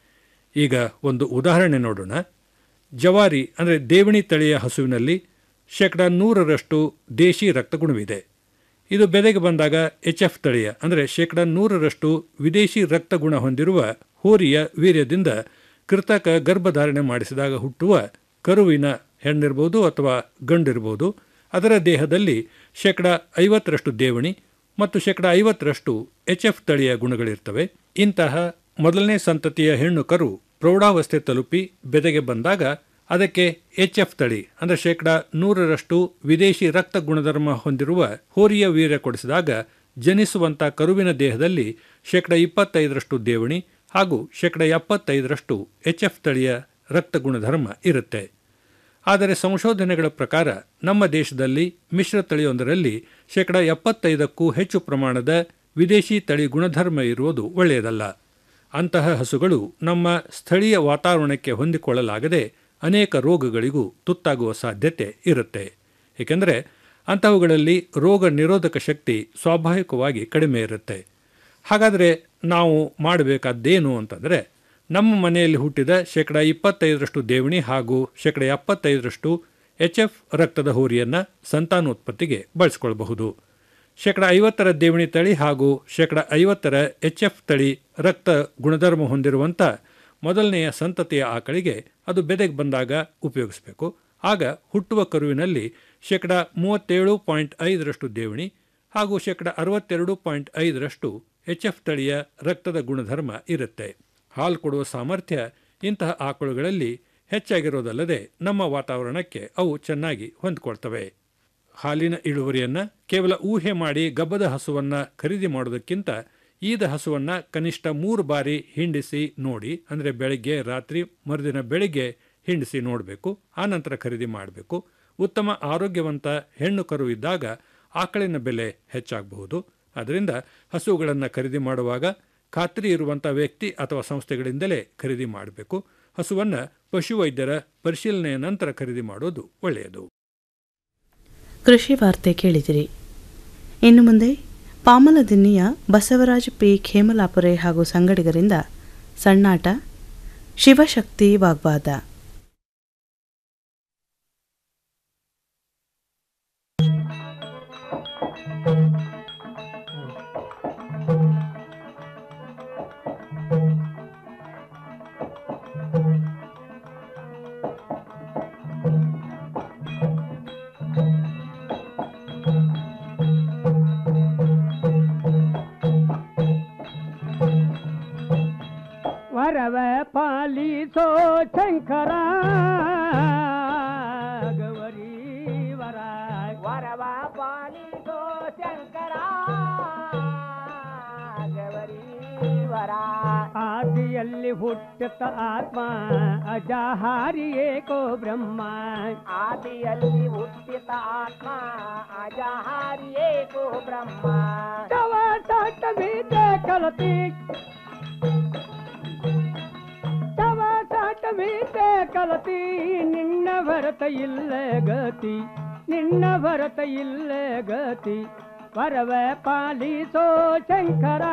[SPEAKER 26] ಈಗ ಒಂದು ಉದಾಹರಣೆ ನೋಡೋಣ ಜವಾರಿ ಅಂದರೆ ದೇವಣಿ ತಳಿಯ ಹಸುವಿನಲ್ಲಿ ಶೇಕಡ ನೂರರಷ್ಟು ದೇಶಿ ರಕ್ತಗುಣವಿದೆ ಇದು ಬೆದೆಗೆ ಬಂದಾಗ ಎಚ್ ಎಫ್ ತಳಿಯ ಅಂದರೆ ಶೇಕಡ ನೂರರಷ್ಟು ವಿದೇಶಿ ರಕ್ತಗುಣ ಹೊಂದಿರುವ ಹೋರಿಯ ವೀರ್ಯದಿಂದ ಕೃತಕ ಗರ್ಭಧಾರಣೆ ಮಾಡಿಸಿದಾಗ ಹುಟ್ಟುವ ಕರುವಿನ ಹೆಣ್ಣಿರ್ಬೋದು ಅಥವಾ ಗಂಡಿರ್ಬೋದು ಅದರ ದೇಹದಲ್ಲಿ ಶೇಕಡ ಐವತ್ತರಷ್ಟು ದೇವಣಿ ಮತ್ತು ಶೇಕಡ ಐವತ್ತರಷ್ಟು ಎಚ್ ಎಫ್ ತಳಿಯ ಗುಣಗಳಿರ್ತವೆ ಇಂತಹ ಮೊದಲನೇ ಸಂತತಿಯ ಹೆಣ್ಣು ಕರು ಪ್ರೌಢಾವಸ್ಥೆ ತಲುಪಿ ಬೆದೆಗೆ ಬಂದಾಗ ಅದಕ್ಕೆ ಎಚ್ ಎಫ್ ತಳಿ ಅಂದರೆ ಶೇಕಡ ನೂರರಷ್ಟು ವಿದೇಶಿ ರಕ್ತ ಗುಣಧರ್ಮ ಹೊಂದಿರುವ ಹೋರಿಯ ವೀರ್ಯ ಕೊಡಿಸಿದಾಗ ಜನಿಸುವಂಥ ಕರುವಿನ ದೇಹದಲ್ಲಿ ಶೇಕಡ ಇಪ್ಪತ್ತೈದರಷ್ಟು ದೇವಣಿ ಹಾಗೂ ಶೇಕಡ ಎಪ್ಪತ್ತೈದರಷ್ಟು ಎಚ್ ಎಫ್ ತಳಿಯ ರಕ್ತ ಗುಣಧರ್ಮ ಇರುತ್ತೆ ಆದರೆ ಸಂಶೋಧನೆಗಳ ಪ್ರಕಾರ ನಮ್ಮ ದೇಶದಲ್ಲಿ ಮಿಶ್ರ ತಳಿಯೊಂದರಲ್ಲಿ ಶೇಕಡ ಎಪ್ಪತ್ತೈದಕ್ಕೂ ಹೆಚ್ಚು ಪ್ರಮಾಣದ ವಿದೇಶಿ ತಳಿ ಗುಣಧರ್ಮ ಇರುವುದು ಒಳ್ಳೆಯದಲ್ಲ ಅಂತಹ ಹಸುಗಳು ನಮ್ಮ ಸ್ಥಳೀಯ ವಾತಾವರಣಕ್ಕೆ ಹೊಂದಿಕೊಳ್ಳಲಾಗದೆ ಅನೇಕ ರೋಗಗಳಿಗೂ ತುತ್ತಾಗುವ ಸಾಧ್ಯತೆ ಇರುತ್ತೆ ಏಕೆಂದರೆ ಅಂತಹವುಗಳಲ್ಲಿ ರೋಗ ನಿರೋಧಕ ಶಕ್ತಿ ಸ್ವಾಭಾವಿಕವಾಗಿ ಕಡಿಮೆ ಇರುತ್ತೆ ಹಾಗಾದರೆ ನಾವು ಮಾಡಬೇಕಾದ್ದೇನು ಅಂತಂದರೆ ನಮ್ಮ ಮನೆಯಲ್ಲಿ ಹುಟ್ಟಿದ ಶೇಕಡ ಇಪ್ಪತ್ತೈದರಷ್ಟು ದೇವಣಿ ಹಾಗೂ ಶೇಕಡ ಎಪ್ಪತ್ತೈದರಷ್ಟು ಎಚ್ ಎಫ್ ರಕ್ತದ ಹೋರಿಯನ್ನು ಸಂತಾನೋತ್ಪತ್ತಿಗೆ ಬಳಸಿಕೊಳ್ಳಬಹುದು ಶೇಕಡ ಐವತ್ತರ ದೇವಣಿ ತಳಿ ಹಾಗೂ ಶೇಕಡ ಐವತ್ತರ ಎಚ್ ಎಫ್ ತಳಿ ರಕ್ತ ಗುಣಧರ್ಮ ಹೊಂದಿರುವಂಥ ಮೊದಲನೆಯ ಸಂತತಿಯ ಆಕಳಿಗೆ ಅದು ಬೆದೆಗೆ ಬಂದಾಗ ಉಪಯೋಗಿಸಬೇಕು ಆಗ ಹುಟ್ಟುವ ಕರುವಿನಲ್ಲಿ ಶೇಕಡ ಮೂವತ್ತೇಳು ಪಾಯಿಂಟ್ ಐದರಷ್ಟು ದೇವಣಿ ಹಾಗೂ ಶೇಕಡ ಅರವತ್ತೆರಡು ಪಾಯಿಂಟ್ ಐದರಷ್ಟು ಎಚ್ ಎಫ್ ತಳಿಯ ರಕ್ತದ ಗುಣಧರ್ಮ ಇರುತ್ತೆ ಹಾಲು ಕೊಡುವ ಸಾಮರ್ಥ್ಯ ಇಂತಹ ಆಕಳುಗಳಲ್ಲಿ ಹೆಚ್ಚಾಗಿರೋದಲ್ಲದೆ ನಮ್ಮ ವಾತಾವರಣಕ್ಕೆ ಅವು ಚೆನ್ನಾಗಿ ಹೊಂದಿಕೊಳ್ತವೆ ಹಾಲಿನ ಇಳುವರಿಯನ್ನ ಕೇವಲ ಊಹೆ ಮಾಡಿ ಗಬ್ಬದ ಹಸುವನ್ನ ಖರೀದಿ ಮಾಡೋದಕ್ಕಿಂತ ಈದ ಹಸುವನ್ನ ಕನಿಷ್ಠ ಮೂರು ಬಾರಿ ಹಿಂಡಿಸಿ ನೋಡಿ ಅಂದರೆ ಬೆಳಿಗ್ಗೆ ರಾತ್ರಿ ಮರುದಿನ ಬೆಳಿಗ್ಗೆ ಹಿಂಡಿಸಿ ನೋಡಬೇಕು ಆನಂತರ ಖರೀದಿ ಮಾಡಬೇಕು ಉತ್ತಮ ಆರೋಗ್ಯವಂತ ಹೆಣ್ಣು ಕರು ಇದ್ದಾಗ ಆಕಳಿನ ಬೆಲೆ ಹೆಚ್ಚಾಗಬಹುದು ಅದರಿಂದ ಹಸುಗಳನ್ನು ಖರೀದಿ ಮಾಡುವಾಗ ಖಾತ್ರಿ ಇರುವಂಥ ವ್ಯಕ್ತಿ ಅಥವಾ ಸಂಸ್ಥೆಗಳಿಂದಲೇ ಖರೀದಿ ಮಾಡಬೇಕು ಹಸುವನ್ನು ಪಶುವೈದ್ಯರ ಪರಿಶೀಲನೆಯ ನಂತರ ಖರೀದಿ ಮಾಡೋದು ಒಳ್ಳೆಯದು
[SPEAKER 9] ಕೃಷಿ ವಾರ್ತೆ ಕೇಳಿದಿರಿ ಇನ್ನು ಮುಂದೆ ಪಾಮಲದಿನ್ನಿಯ ಬಸವರಾಜ್ ಪಿ ಖೇಮಲಾಪುರೆ ಹಾಗೂ ಸಂಗಡಿಗರಿಂದ ಸಣ್ಣಾಟ ಶಿವಶಕ್ತಿ ವಾಗ್ವಾದ
[SPEAKER 6] ವರವ ಪಾಲಿಸೋ ಶಂಕರ ಗೌರಿ ವರ ವರವ ಪಾಲಿಸೋ ಶಂಕರ ಗೌರಿ ವರ ಆದಿಯಲ್ಲಿ ಹುಟ್ಟುತ್ತ ಆತ್ಮ ಅಜಾಹಾರಿ ಏಕೋ ಬ್ರಹ್ಮ ಆದಿಯಲ್ಲಿ ಹುಟ್ಟಿತ ಆತ್ಮ ಅಜಾಹಾರಿ ಏಕೋ ಬ್ರಹ್ಮ ತವ ಸಾಟ ಬೀಜ ಕಲತಿ ತವ ಸಾಟ ಬೀಜ ಕಲತಿ ನಿನ್ನ ಭರತ ಇಲ್ಲ ಗತಿ ನಿನ್ನ ಭರತ ಇಲ್ಲ ಗತಿ ವರವ ಪಾಲಿಸೋ ಶಂಕರ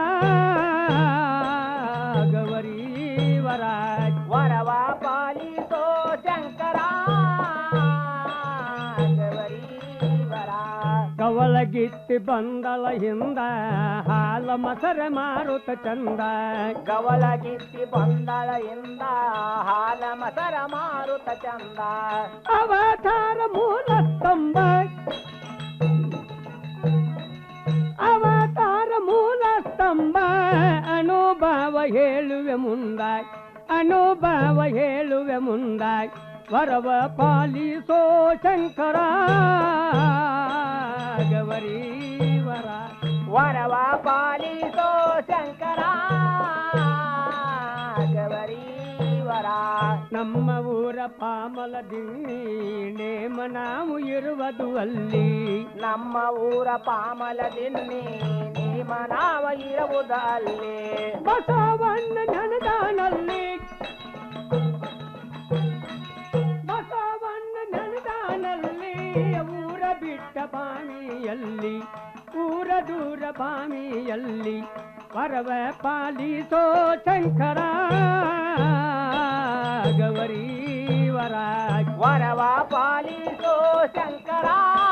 [SPEAKER 6] ಗೌರಿ ವರ ವರವ ಪಾಲಿಸೋ ಶಂಕರ ಗೌರಿ ವರ ಕವಲಗಿತ್ತಿ ಬಂದಳ ಹಿಂದ ಹಾಲ ಮಸರ ಮಾರುತ ಚಂದ ಕವಲಗಿತ್ತಿ ಬಂದಳ ಹಿಂದ ಹಾಲ ಮಸರ ಮಾರುತ ಚಂದ ಅವತಾರ ಮೂಲ ಸ್ತಂಭ ಅವತಾರ ಮೂಲ ಸ್ತಂಭ ಅನುಭವ ಹೇಳುವೆ ಮುಂದಾಯ್ ಅನುಭವ ಹೇಳುವೆ ಮುಂದಾಯ್ ವರವ ಪಾಲಿಸೋ ಶಂಕರ ಗೌರಿ ವರ ವರವ ಪಾಲಿಸೋ ಶಂಕರ ಗೌರಿ ವರ ನಮ್ಮ ಊರ ಪಾಮಲದಿನ್ನಿ ನೇಮ ನಾವು ಇರುವುದು ಅಲ್ಲಿ ನಮ್ಮ ಊರ ಪಾಮಲದಿನ್ನಿ ನೇಮ ನಾವ ಇರುವುದು ಅಲ್ಲಿ ಬಸವಣ್ಣ ನೆನದಾನಲ್ಲಿ ಬಸವಣ್ಣ ನೆನದಾನಲ್ಲಿ ಊರ ಬಿಟ್ಟ ಬಾಮಿಯಲ್ಲಿ ಊರ ದೂರ ಬಾಮಿಯಲ್ಲಿ ವರವ ಪಾಲಿಸೋ ಶಂಕರ ಗೌರಿ ವರ ವರವ ಪಾಲಿಸೋ ಶಂಕರ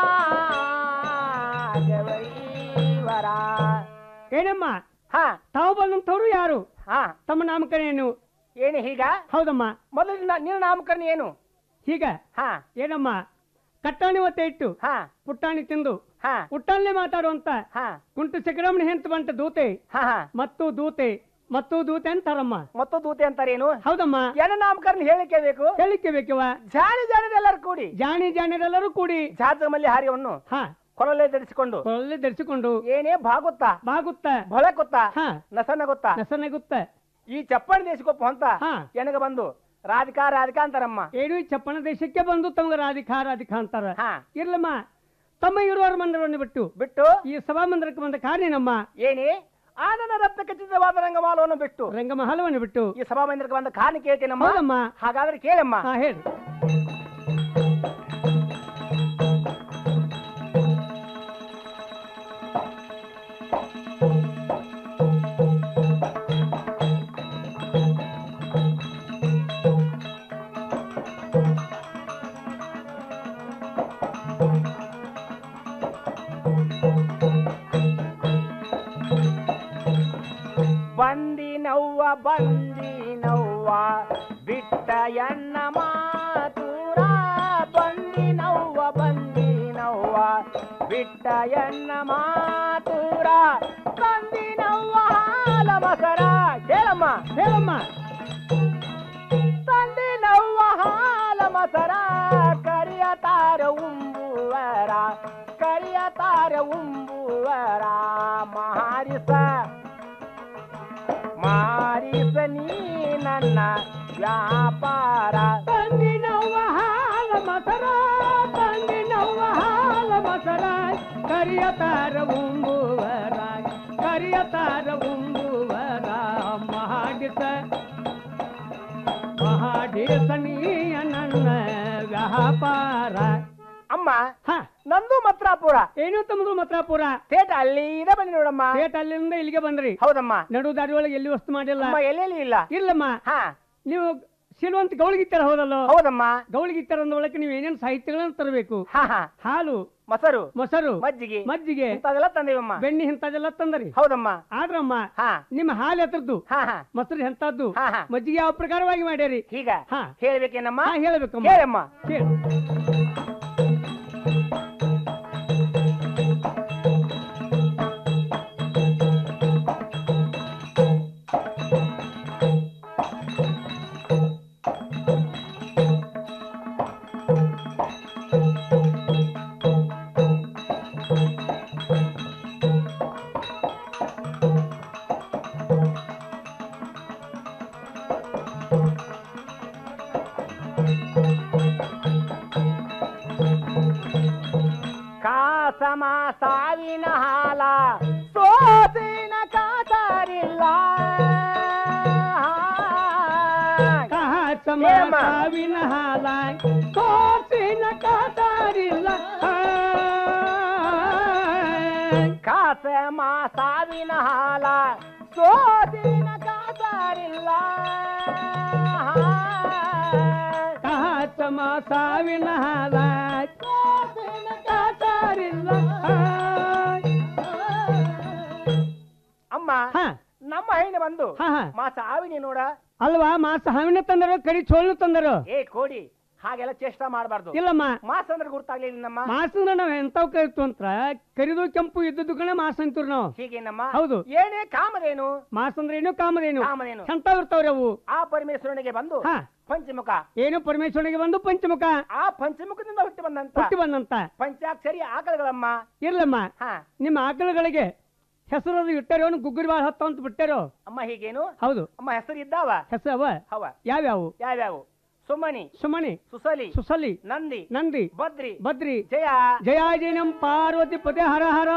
[SPEAKER 6] ಗೌರಿ ವರ ಏನಮ್ಮ ಹಾ ತಾವು ಬಂದಂಥವ್ರು ಯಾರು ಹಾ ತಮ್ಮ ನಾಮಕರಣ ಏನು ಏನು ಹೀಗ ಹೌದಮ್ಮ ಮೊದಲು ನಿನ್ನ ನಾಮಕರಣ ಏನು ಹೀಗ ಹಾ ಏನಮ್ಮ ಕಟ್ಟಾಣಿ ಒತ್ತೆ ಇಟ್ಟು ಹಾ ಪುಟ್ಟಾಣಿ ತಿಂದು ಹಾ ಪುಟ್ಟಲ್ಲೇ ಮಾತಾಡುವಂತ ಹಾ ಕುಂಟು ಸಿಗರಮಣಿ ಹೆಂತ ಬಂಟ ದೂತೆ ಹಾ ಮತ್ತು ದೂತೆ ಮತ್ತು ದೂತೆ ಅಂತಾರಮ್ಮ ಮತ್ತು ದೂತೆ ಅಂತಾರೇನು ಹೌದಮ್ಮ ಏನ ನಾಮಕರಣ ಹೇಳಿಕೆ ಬೇಕು ಹೇಳಿಕೆ ಬೇಕವ ಜಾಣಿ ಜಾಣರೆಲ್ಲರೂ ಕೂಡಿ ಜಾಣಿ ಜಾಣರೆಲ್ಲರೂ ಕೂಡಿ ಜಾತ ಮಲ್ಲಿ ಹಾರಿಯನ್ನು ಹಾ ಕೊರಲೆ ಧರಿಸಿಕೊಂಡು ಕೊರಲೆ ಧರಿಸಿಕೊಂಡು ಏನೇ ಬಾಗುತ್ತಾ ಬಾಗುತ್ತಾ ಬೊಳೆ ಗೊತ್ತಾ ನಸನ ಗೊತ್ತಾ ನಸನ ಗೊತ್ತಾ ಈ ಚಪ್ಪಣ ದೇಶಕ್ಕೊಪ್ಪ ಅಂತ ಎನಗ ಬಂದು ರಾಧಿಕಾ ರಾಧಿಕಾ ಅಂತಾರಮ್ಮ ಏನು ಈ ಚಪ್ಪಣ ದೇಶಕ್ಕೆ ಬಂದು ತಮಗೆ ರಾಧಿಕಾ ರಾಧಿಕಾ ಅಂತಾರ ಇರ್ಲಮ್ಮ ತಮ್ಮ ಇರುವರ ಮಂದಿರವನ್ನು ಬಿಟ್ಟು ಬಿಟ್ಟು ಈ ಸಭಾ ಮಂದಿರಕ್ಕೆ ಬಂದ ಕಾರ್ಯನಮ್ಮ ಏನೇ ಆನನ ರಕ್ತ ಖಚಿತವಾದ ರಂಗಮಾಲವನ್ನು ಬಿಟ್ಟು ರಂಗಮಹಲವನ್ನು ಬಿಟ್ಟು ಈ ಸಭಾ ಮಂದಿರಕ್ಕೆ ಬಂದ ಕಾರಣ ಕೇಳ್ತೇನಮ್ಮ ಹೌದಮ್ಮ ಹಾಗಾದ್ರೆ ಕೇಳಮ್ಮ ಹಾ ಹೇಳಿ ಬಂದಿನವ್ವ ಬಂದಿನವ್ವ ಬಿಟ್ಟ ಎನ್ನ ಮಾತೂರ ಬಂದಿನವ್ವ ಬಂದಿನವ್ವ
[SPEAKER 11] ಬಿಟ್ಟ ಎನ್ನ ಮಾತೂರ ತಂದಿನವ್ವ ಹಾಲ ಮಸರ ಹೇಳಮ್ಮ
[SPEAKER 6] ಹೇಳಮ್ಮ
[SPEAKER 11] ತಂದಿನವ್ವ ಹಾಲ ಮಸರ ಕರಿಯತಾರ ಉಂಬುವರ ಕರಿಯತಾರ ಉಂಬುವರ ಮಾರಿಸ ಮಾರಿಸ ನೀ ನನ್ನ ವ್ಯಾಪಾರ
[SPEAKER 6] ತಂದಿನವ್ವ ಹಾಲ ಮಸರ ತಂದಿನವ್ವ ಹಾಲ ಮಸರ ಕರಿಯತಾರ ಉಂಬುವರ ಕರಿಯತಾರ ಉಂಬುವರ ಮಹಾಡಿಸ ಮಹಾಡಿಸ ನೀಯ ನನ್ನ ವ್ಯಾಪಾರ
[SPEAKER 11] ಅಮ್ಮ ನಂದು ಮತ್ರಾಪುರ
[SPEAKER 6] ಏನು ತಮ್ಮದು ಮತ್ರಾಪುರ
[SPEAKER 11] ಥೇಟ ಅಲ್ಲಿ ಇದೆ ಬನ್ನಿ ನೋಡಮ್ಮ
[SPEAKER 6] ಥೇಟ್ ಅಲ್ಲಿಂದ ಇಲ್ಲಿಗೆ ಬಂದ್ರಿ
[SPEAKER 11] ಹೌದಮ್ಮ
[SPEAKER 6] ನಡು ದಾರಿ ಒಳಗೆ ಎಲ್ಲಿ ವಸ್ತು ಮಾಡಿಲ್ಲ
[SPEAKER 11] ಅಮ್ಮ ಎಲ್ಲೆಲ್ಲಿ ಇಲ್ಲ
[SPEAKER 6] ಇಲ್ಲಮ್ಮ ನೀವು ಶಿಲ್ವಂತ ಗೌಳಿಗಿತ್ತರ ಹೌದಲ್ಲ
[SPEAKER 11] ಹೌದಮ್ಮ
[SPEAKER 6] ಗೌಳಿಗಿತ್ತರ ಅಂದ ಒಳಗೆ ನೀವು ಏನೇನು ಸಾಹಿತ್ಯಗಳನ್ನ ತರಬೇಕು ಹಾಲು
[SPEAKER 11] ಮೊಸರು
[SPEAKER 6] ಮೊಸರು
[SPEAKER 11] ಮಜ್ಜಿಗೆ
[SPEAKER 6] ಮಜ್ಜಿಗೆ
[SPEAKER 11] ಇಂಥದೆಲ್ಲ ತಂದಿವಮ್ಮ
[SPEAKER 6] ಬೆಣ್ಣೆ ಇಂಥದೆಲ್ಲ ತಂದರಿ
[SPEAKER 11] ಹೌದಮ್ಮ
[SPEAKER 6] ಆದ್ರಮ್ಮ ನಿಮ್ಮ ಹಾಲು ಎತ್ತರದ್ದು ಮೊಸರು ಎಂತದ್ದು ಮಜ್ಜಿಗೆ ಯಾವ ಪ್ರಕಾರವಾಗಿ ಮಾಡ್ಯಾರಿ
[SPEAKER 11] ಈಗ
[SPEAKER 6] ಹಾ
[SPEAKER 11] ಹೇಳ್ಬೇಕೇನಮ್ಮ
[SPEAKER 6] ಹಾ ಹೇಳ್ಬೇಕಮ್ಮ
[SPEAKER 11] ಹೇಳಮ್ಮ
[SPEAKER 6] ಹೇಳು
[SPEAKER 11] ಕಾಸಮ ಸಾವಿನ ಹಾಲ ಸೋಸಿನ ಕಾತರಿಲ್ಲ
[SPEAKER 6] ಕಾಸಮ ಸಾವಿನ ಹಾಲ ಕೋಸಿನ ಕಾತಾರಿಲ್ಲ
[SPEAKER 11] ಕಾಸಮ ಸಾವಿನ ಹಾಲ ಸೋಸಿನ ಕಾತರಿಲ್ಲ
[SPEAKER 6] ಕಾಸಮ ಸಾವಿನ ಹಾಲ ಕೋಸಿನ ಕಾತಾರಿಲ್ಲ
[SPEAKER 11] ಅಮ್ಮ ನಮ್ಮ ಹೆಣ್ಣು ಬಂದು
[SPEAKER 6] ಹಾ, ಹಾ.
[SPEAKER 11] ಮಾ ಸಾವಿನಿ ನೋಡ
[SPEAKER 6] ಅಲ್ವಾ ಮಾಸ ಹಾವಿನ ತಂದರು ಕಡಿ ಚೋಳ್ನು ತಂದರು
[SPEAKER 11] ಏ ಕೋಡಿ ಹಾಗೆಲ್ಲ ಚೇಷ್ಟ ಮಾಡಬಾರ್ದು
[SPEAKER 6] ಇಲ್ಲಮ್ಮ
[SPEAKER 11] ಮಾಸ ಅಂದ್ರೆ ಗುರ್ತಾಗ್ಲಿಲ್ಲ ನಮ್ಮ
[SPEAKER 6] ಮಾಸಂದ್ರ ನಾವ್ ಎಂತಾವ್ ಕರಿತು ಅಂತ ಕರಿದು ಕೆಂಪು ಇದ್ದದ್ದು ಕಣ ಮಾಸ ಅಂತೀವಿ ನಾವು
[SPEAKER 11] ಹೀಗೇನಮ್ಮ
[SPEAKER 6] ಹೌದು
[SPEAKER 11] ಏನೇ ಕಾಮದೇನು
[SPEAKER 6] ಮಾಸ ಅಂದ್ರೆ ಏನು ಕಾಮದೇನು
[SPEAKER 11] ಕಾಮಧೇನು.
[SPEAKER 6] ಎಂತಾವ್ ಇರ್ತಾವ್ರಿ ಅವು
[SPEAKER 11] ಆ ಪರಮೇಶ್ವರನಿಗೆ ಬಂದು
[SPEAKER 6] ಹಾ.
[SPEAKER 11] ಪಂಚಮುಖ
[SPEAKER 6] ಏನು ಪರಮೇಶ್ವರನಿಗೆ ಬಂದು ಪಂಚಮುಖ
[SPEAKER 11] ಆ ಪಂಚಮುಖದಿಂದ ಹುಟ್ಟಿ ಬಂದಂತ
[SPEAKER 6] ಹುಟ್ಟಿ ಬಂದಂತ
[SPEAKER 11] ಪಂಚಾಕ್ಷರಿ ಆಕಳಗಳಮ್ಮ
[SPEAKER 6] ಇರ್ಲಮ್ಮ
[SPEAKER 11] ಹಾ
[SPEAKER 6] ನಿಮ್ಮ ಆಕಳುಗಳಿಗೆ ಹೆಸರು ಇಟ್ಟಾರೋ ಗುಗ್ಗುರಿ ಬಾಳ ಹತ್ತ ಅಂತ ಬಿಟ್ಟಾರೋ
[SPEAKER 11] ಅಮ್ಮ ಹೀಗೇನು
[SPEAKER 6] ಹೌದು
[SPEAKER 11] ಅಮ್ಮ ಹೆಸರು ಇದ್ದಾವ
[SPEAKER 6] ಹೆಸರು ಅವ
[SPEAKER 11] ಹವ
[SPEAKER 6] ಯಾವ್ಯಾವು
[SPEAKER 11] ಯಾವ್ಯಾವು ಸುಮನಿ
[SPEAKER 6] ಸುಮಣಿ
[SPEAKER 11] ಸುಸಲಿ
[SPEAKER 6] ಸುಸಲಿ
[SPEAKER 11] ನಂದಿ
[SPEAKER 6] ನಂದಿ
[SPEAKER 11] ಬದ್ರಿ
[SPEAKER 6] ಬದ್ರಿ
[SPEAKER 11] ಜಯ
[SPEAKER 6] ಜಯಾಜಿನಂ ಪಾರ್ವತಿ ಪತಿ ಹರ ಹರ